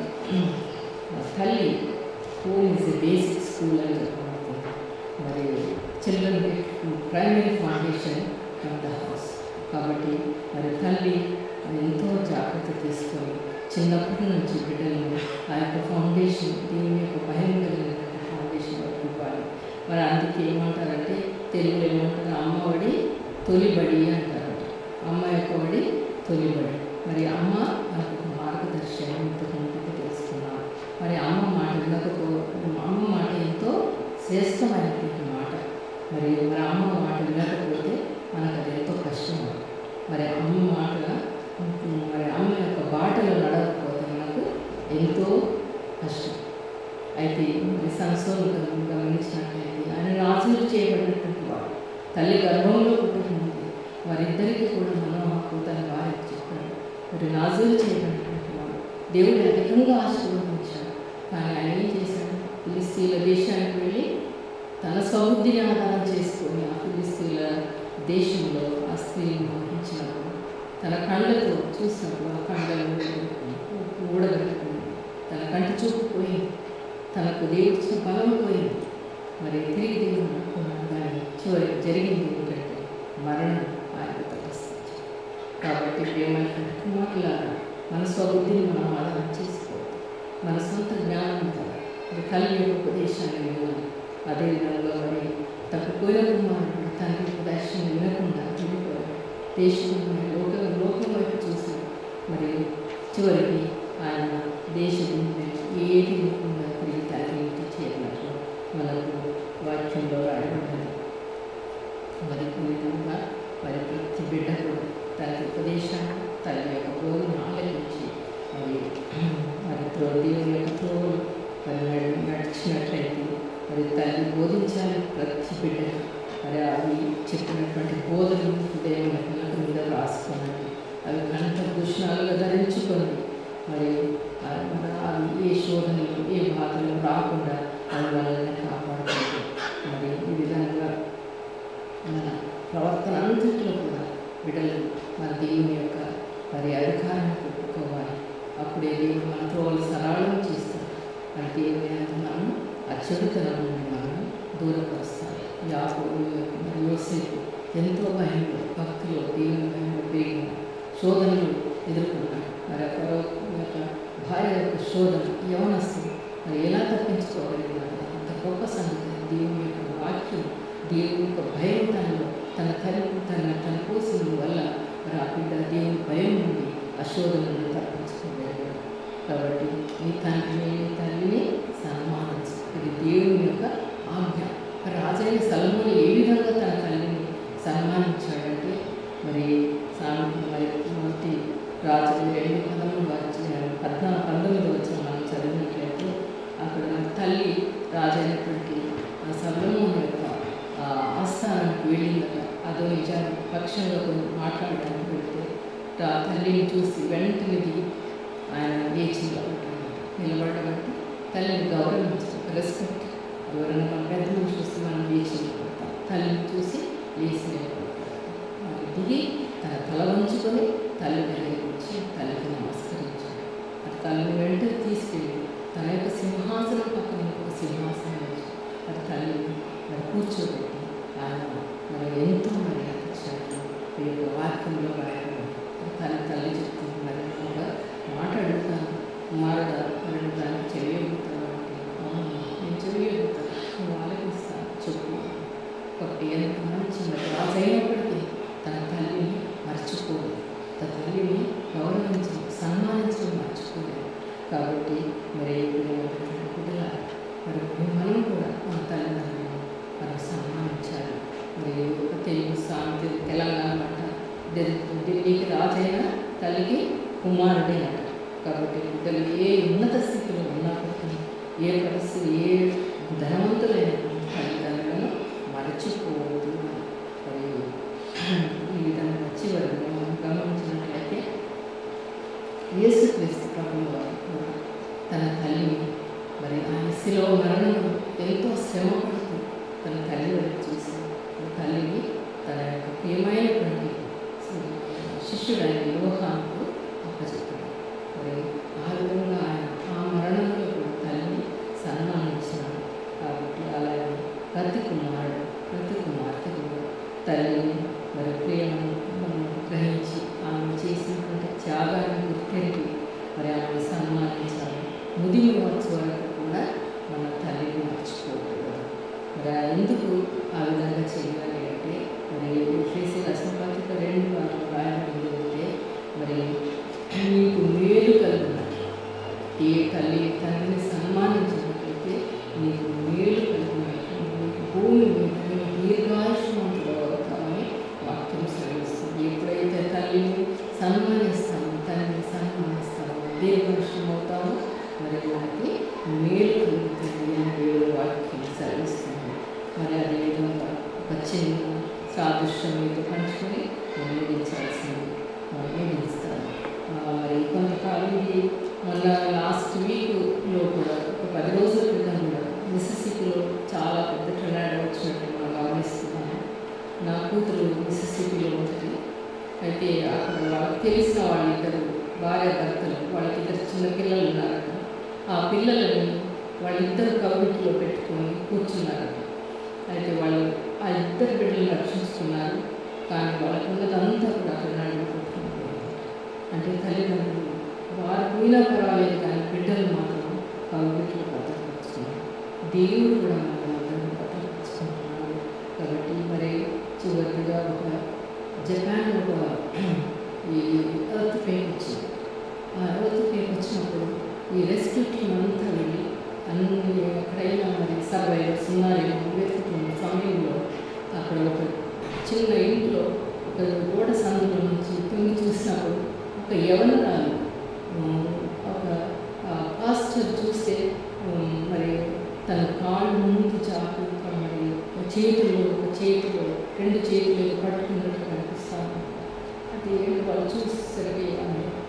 తల్లి home is a basic school అని చెప్పబడుతుంది మరి children primary foundation from the house కాబట్టి మరి తల్లి ఎంతో జాగ్రత్త తీసుకొని చిన్నప్పటి నుంచి బిడ్డలను ఆ యొక్క ఫౌండేషన్ దీని యొక్క భయం కలిగినటువంటి ఫౌండేషన్ వరకు ఇవ్వాలి మరి అందుకే ఏమంటారంటే తెలుగులో ఏమంటారు అమ్మఒడి తొలిబడి అంటారు అమ్మ యొక్క బడి తొలిబడి మరి అమ్మ నాకు ఒక మార్గదర్శనం ఇంతకుముందు తెలుసుకున్నాం మరి అమ్మ మాట వినకపో అమ్మ మాట ఎంతో శ్రేష్టమైనటువంటి మాట మరి మరి అమ్మ మాట వినకపోతే మనకు అది ఎంతో కష్టం మరి అమ్మ మాట మరి అమ్మ యొక్క బాటలో నడవకపోతే మనకు ఎంతో కష్టం అయితే మరి సంస్థలు గమనించినట్లయితే ఆయన రాజులు చేయబడినటువంటి వాడు తల్లి గర్భంలో పుట్టుకుంది వారిద్దరికీ కూడా మనోహకు తన వారికి చెప్పాడు మరి రాజులు చేయబడినటువంటి వాడు దేవుడు అధికంగా ఆశీర్వదించాడు కానీ ఆయన ఏం చేశాడు ఫిలిస్తీన్ల దేశానికి వెళ్ళి తన స్వబుద్ధిని ఆధారం చేసుకొని ఆ ఫిలిస్తీన్ల దేశంలో ఆ స్త్రీని మోహించినప్పుడు తన కళ్ళతో చూసినప్పుడు ఆ కళ్ళను ఊడగట్టుకుంది తన కంటి చూపు పోయింది తనకు దేవుడిచ్చిన బలం పోయింది మరి తిరిగి దేవుడు అనుకున్నాడు కానీ చివరికి జరిగింది ఏంటంటే మరణం ఆయన తలస్తుంది కాబట్టి ప్రేమైనటువంటి కుమారులారా మన స్వబుద్ధిని మనం ఆధారం చేసుకోవాలి మన సొంత జ్ఞానం కదా మరి తల్లి యొక్క ఉపదేశాన్ని వినాలి అదేవిధంగా మరి తప్పిపోయిన కుమారుడు తండ్రి ఉపదేశాన్ని వినకుండా వెళ్ళిపోయాడు దేశం లోకం లోకం వైపు చూసి మరి చివరికి ఆయన దేశ ఏది లేకుండా తిరిగి తల్లి ఇంటి చేరినట్లు మనకు వాక్యంలో రాయబడింది మరి ఈ విధంగా మరి ప్రతి బిడ్డ కూడా తన ఉపదేశాన్ని తల్లి యొక్క బోధన ఆలకించి మరి మరి త్రో దేవుని యొక్క త్రోవలు మరి నడి- నడిచినట్లయితే మరి తల్లి బోధించాలి ప్రతి బిడ్డ మరి అవి చెప్పినటువంటి బోధనలు హృదయం పిల్లల మీద రాసి భూషణాలుగా ధరించుకొని మరి ఆ మన ఆ ఏ శోధనలు ఏ బాధలు రాకుండా అది వాళ్ళని కాపాడుతుంది మరి ఈ విధంగా మన ప్రవర్తన అంతట్లో కూడా బిడ్డలు మన దేవుని యొక్క మరి అధికారాన్ని పెట్టుకోవాలి అప్పుడే దేవుడు మన త్రోవలు సరళం చేస్తాడు మన దేవుని అందు మనం ఆ చెడుతనం నుండి మనం దూరపరుస్తాయి యాకోబు మరి యోసేపు ఎంతో భయంలో భక్తిలో దేవుని భయంలో పెరిగిన శోధనలు ఎదుర్కొన్నాడు మరి ఆ ఫరో యొక్క భార్య యొక్క శోధన యవనస్తులు మరి ఎలా తప్పించుకోగలిగినాడు అంత గొప్ప సంగతి దేవుని యొక్క వాక్యం దేవుని యొక్క భయం తనలో తన తల్లి తన తన పోసిన వల్ల మరి ఆ బిడ్డ దేవుని భయం నుండి ఆ శోధనను తప్పించుకోగలిగాడు కాబట్టి నీ తండ్రిని నీ తల్లిని సన్మానించు ఇది దేవుని యొక్క ఆజ్ఞ రాజైన సలముని ఏ విధంగా తన తల్లిని సన్మానించాడంటే మరి సామెత మరి మొదటి రాజు రెండు పదమూడు వచ్చి పద్నాలుగు పంతొమ్మిది వచ్చిన మనం చదివినట్లయితే అక్కడ తల్లి రాజైనటువంటి ఆ సర్వమోహన్ యొక్క ఆ ఆస్థానానికి వెళ్ళిందట అదో నిజాన్ని పక్షంగా కొన్ని మాట్లాడడానికి వెళ్తే ఆ తల్లిని చూసి వెంటనే దిగి ఆయన లేచి నిలబడ్డాడు నిలబడడం అంటే తల్లిని గౌరవించడం రెస్పెక్ట్ ఎవరైనా మన పెద్ద మనిషి వస్తే మనం లేచి నిలబడతాం తల్లిని చూసి లేచి నిలబడతాం మరి దిగి తన తల వంచుకొని తల్లి దగ్గరికి వచ్చి తల్లికి నమస్కరించాడు అది తల్లిని వెంటనే తీసుకెళ్ళి తన యొక్క సింహాసనం పక్కన ఇంకొక సింహాసనం వేసి అది తల్లిని మరి కూర్చోబెట్టి ఆయన మరి ఎంతో మర్యాద ఇచ్చాడు ఈ యొక్క వాక్యంలో రాయడం తల్లి తల్లి చెప్తుంది మరి ఒక మాట అడుగుతాను కుమారుడు మరి దానికి చెయ్యబోతాను అంటే "అవును, నేను చెయ్యబోతాను నువ్వు ఆలోచిస్తాను చెప్పు ఒకటి ఎంత మంచి మరి రాజైనప్పటికీ తన తల్లిని మర్చిపోదు తన తల్లిని గౌరవించడం సన్మానించడం మర్చిపోలేదు కాబట్టి మరి బిడ్డల మరి మనం కూడా మన తల్లిదండ్రులను మనం సన్మానించాలి మరి ఒక తెలుగు సామెత తెలంగాణ అంట ఢిల్లీ- ఢిల్లీకి రాజైన తల్లికి కుమారుడే అంట కాబట్టి బిడ్డలు ఏ ఉన్నత స్థితిలో ఉన్నప్పటికీ ఏ పరిస్థితి ఏ ధనవంతులైన తల్లిదండ్రులను మరచిపోవద్దు మరి ఈ విధంగా చివరిలో మనం గమనించినట్లయితే యేసుక్రీస్తు ప్రభువు వారు కూడా తన తల్లిని మరి ఆయన శిలో మరణం ఎంతో శ్రమ పడుతూ తన తల్లి వైపు చూసి తన తల్లిని తన యొక్క ప్రియమైనటువంటి శిష్యుడైన యోహానికి అప్పచెప్పాడు మరి ఆ విధంగా ఆయన ఆ మరణంలో కూడా తల్లిని సన్మానించినాడు కాబట్టి అలాగే ప్రతి కుమారుడు ప్రతి కుమార్తె కూడా తల్లిని మరి ప్రేమను మనం గ్రహించి ఆమె చేసినటువంటి త్యాగాన్ని గుర్తించి మరి ఆమెను సన్మానించాలి ముదిమి వచ్చే వరకు కూడా మన తల్లిని మర్చిపోకూడదు మరి ఆ ఎందుకు ఆ విధంగా చేయాలి అంటే మరి చేసి రసపత్రిక రెండు వారు రాయడం అంటే మరి నీకు మేలు కలుగునట్లు ఏ తల్లి తండ్రిని సన్మానించినట్లయితే నీకు మేలు కలిగినట్లు నీకు భూమి మీద నీవు దీర్ఘాయుష్మంతుడు అవుతామని వాక్యం శ్రమిస్తుంది ఎప్పుడైతే తల్లిని సన్మానిస్తామో తల్లిని సన్మానిస్తామో దీర్ఘాయుష్యం అవుతామో మరి మనకి మేలు కలుగుతుంది అని దేవుడు వాక్యం శ్రమిస్తుంది మరి అదేవిధంగా ఒక చిన్న సాదృశ్యం మీతో పంచుకొని నేను ముగించాల్సింది ముగిస్తాను మరి కొంతకాలం ఇది మొన్న లాస్ట్ వీక్లో కూడా ఒక పది రోజుల క్రితం కూడా మిసిసిపిలో చాలా పెద్ద టొర్నాడో వచ్చినట్టు మనం గమనిస్తున్నాము నా కూతురు మిసిసిపిలో ఉంటుంది అయితే అక్కడ వాళ్ళకి తెలిసిన వాళ్ళిద్దరు భార్య భర్తలు వాళ్ళకి ఇద్దరు చిన్న పిల్లలు ఉన్నారట ఆ పిల్లలని వాళ్ళిద్దరు కవిటిలో పెట్టుకొని కూర్చున్నారట అయితే వాళ్ళు ఆ ఇద్దరు బిడ్డలు రక్షించుకున్నారు కానీ వాళ్ళకు ఉన్నదంతా కూడా టొర్నాడో కొట్టుకుని అంటే తల్లిదండ్రులు వారు పోయినా పర్వాలేదు కానీ బిడ్డలు మాత్రం కవిటిలో భద్రపరుచుకున్నారు దేవుడు కూడా మనం అందరం భద్రపరుచుకుంటున్నాడు కాబట్టి మరి చివరిగా ఒక జపాన్ ఒక ఈ ఎర్త్ పేక్ వచ్చింది ఆ ఎర్త్ పేక్ వచ్చినప్పుడు ఈ రెస్క్యూ టీం అంతా వెళ్ళి అన్ని ఎక్కడైనా మరి సర్వైవర్స్ ఉన్నారేమో వెతుకుతున్న సమయంలో అక్కడ ఒక చిన్న ఇంట్లో ఒక గోడ సందులో నుంచి తొంగి చూసినప్పుడు ఒక యవనరాలు ఉమ్, ఒక పాస్టర్ చూస్తే ఉమ్, మరి తన కాళ్ళు ముందు చాకు మరి ఒక చేతిలో ఒక చేతిలో రెండు చేతులు పట్టుకున్నట్టు కనిపిస్తాను అది వాళ్ళు చూసేసరికి ఆమె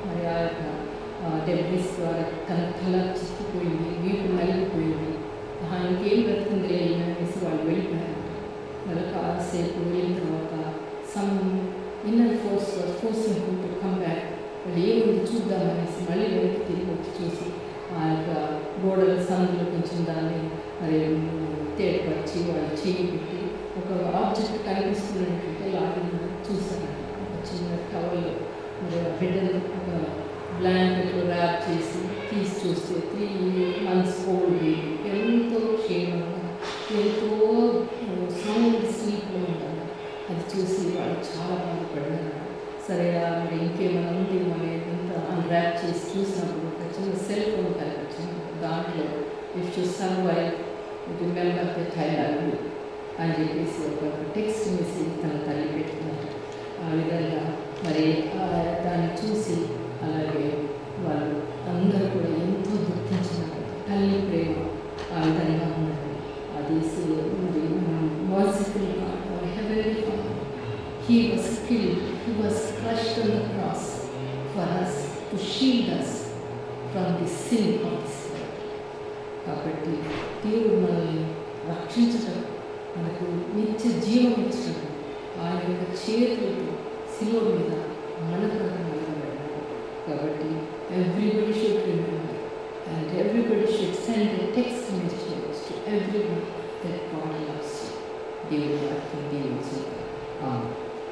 మరి ఆ యొక్క డెబ్రిస్ ద్వారా తన తల చిక్కిపోయింది వీపు నలిగిపోయింది ఆహా, ఇంకేం బ్రతుకుందిలే ఈమె అనేసి వాళ్ళు వెళ్ళిపోయారు మరి కాసేపు వెళ్ళిన తర్వాత some inner force forcing to come back వాళ్ళు ఏముంది చూద్దామనేసి మళ్ళీ వెనక్కి తిరిగి వచ్చి చూసి ఆ యొక్క గోడల సందులో కొంచెం దాన్ని మరి తేటపరిచి వాళ్ళు చేయి పెట్టి ఒక ఆబ్జెక్ట్ కనిపిస్తున్నట్టు లాగి చూశాను ఒక చిన్న టవల్ మరి ఆ బిడ్డను ఒక బ్లాంకెట్ ర్యాప్ చేసి తీసి చూస్తే త్రీ మంత్స్ ఓల్డ్ బేబీ ఎంతో క్షేమంగా ఎంతో సౌండ్ స్లీప్లో ఉండాలి అది చూసి వాళ్ళు చాలా బాధపడ్డారు సరే ఆ మరి ఇంకేమైనా ఉంది మన ఎంత అన్రాప్ చేసి చూసినప్పుడు ఒక చిన్న సెల్ ఫోన్ కనిపించింది దాంట్లో if you survive remember that I love you అని చెప్పేసి ఒక టెక్స్ట్ మెసేజ్ తన తల్లి పెట్టుకున్నారు ఆ విధంగా మరి ఆ దాన్ని చూసి అలాగే వాళ్ళు అందరూ కూడా ఎంతో దుఃఖించినారు తల్లి ప్రేమ ఆ విధంగా ఉన్నది అది సి- మరి merciful heavenly He was killed, he was crushed on the cross for us to shield us from the sin of this world. కాబట్టి దేవుడు మనల్ని రక్షించటం మనకు నిత్య జీవం ఇచ్చటం ఆయన యొక్క చేతులతో శిలువ మీద మన కొరకు నిలబడ్డాడు కాబట్టి everybody should remember and everybody should send a text message to every one that God loves దేవుడు వాక్యం దీవించి ఆమె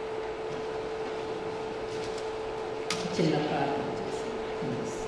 చిన్న ప్రార్థన చేసి ముగిస్తాం.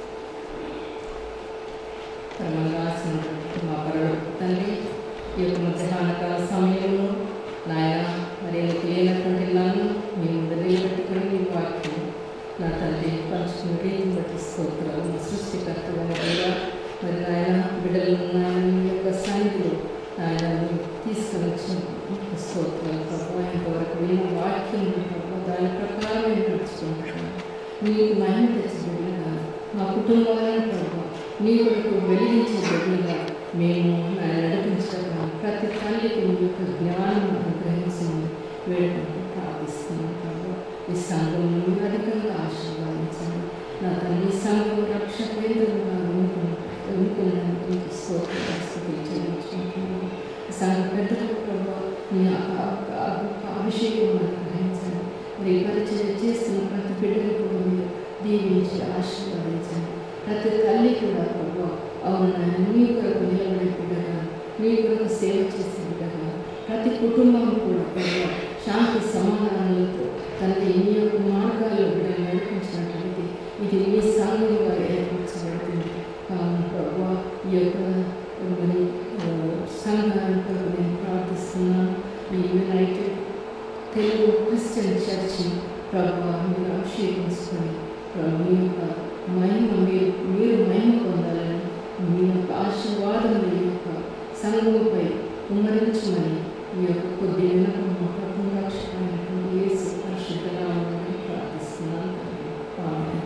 పరమంగాసినటువంటి మా పరలోక తండ్రి ఈ యొక్క మధ్యాహ్నకాల సమయంలో నాయన మరి ఎందుకు లేనటువంటి నన్ను మీ ముందు నిలబెట్టుకుని మీ వాక్యం నా తండ్రి పంచుకున్న రీతిని బట్టి స్తోత్రాలు మా సృష్టికర్తగా మరి నాయన బిడ్డలు నాయన మీ యొక్క సన్నిధిలో ఆయన తీసుకుని వచ్చిన స్తోత్రాలు ప్రభావ ఇంతవరకు విన్న వాక్యం ప్రభావ దాని ప్రకారం నేను నడుచుకుంటున్నాను మీకు మహిమ తెచ్చి బిడ్డగా మా కుటుంబాలను ప్రభావ మీ కొరకు వెలిగించే బిడ్డగా మేము ఆయన నడిపించడం ప్రతి తల్లికి మీ యొక్క జ్ఞానం అనుగ్రహించమని వేడుకుంటూ ప్రార్థిస్తున్నాం ప్రభావ ఈ సంఘం మీరు అధికంగా ఆశీర్వదించండి నా తల్లి ఈ సంఘం రక్ష కేంద్రంగా ఎన్నుకున్నందుకు స్తోత్రం చెల్లించుకుంటున్నాను ఈ సంఘ పెద్దలకు ప్రభావ మీ ఆ- ఆ- ఆ అభిషేకం అనుగ్రహించండి మరి పరిచయం చేస్తున్న ప్రతి బిడ్డను కూడా మీరు దీవించి ఆశీర్వదించండి ప్రతి తల్లి కూడా ప్రభావ అవును నాయన మీ కొరకు నిలబడే బిడ్డగా మీ కొరకు సేవ చేసే బిడ్డగా ప్రతి కుటుంబం కూడా ప్రభావ శాంతి సమాధానాలతో తండ్రి మీ యొక్క మార్గాల్లో బిడ్డలు నడిపించినట్లయితే ఇది మీ సంఘంగా ఏర్పరచబడుతుంది కావున ప్రభావ ఈ యొక్క మరి ఆ, సంఘాన్ని కొరకు నేను ప్రార్థిస్తున్నాను ఈ యునైటెడ్ తెలుగు క్రిస్టియన్ చర్చి ప్రభు మీరు అభిషేకించుకొని ప్రభు మీ యొక్క మహిమ మీరు మీరు మహిమ పొందాలని మీ యొక్క ఆశీర్వాదం మీ యొక్క సంఘముపై కుమ్మరించమని మీ యొక్క కొద్ది వినపం మా ప్రభు రక్షకుడైనటువంటి యేసు పరిశుద్ధ నామమున ప్రార్థిస్తున్నాను తండ్రి. ఆమేన్.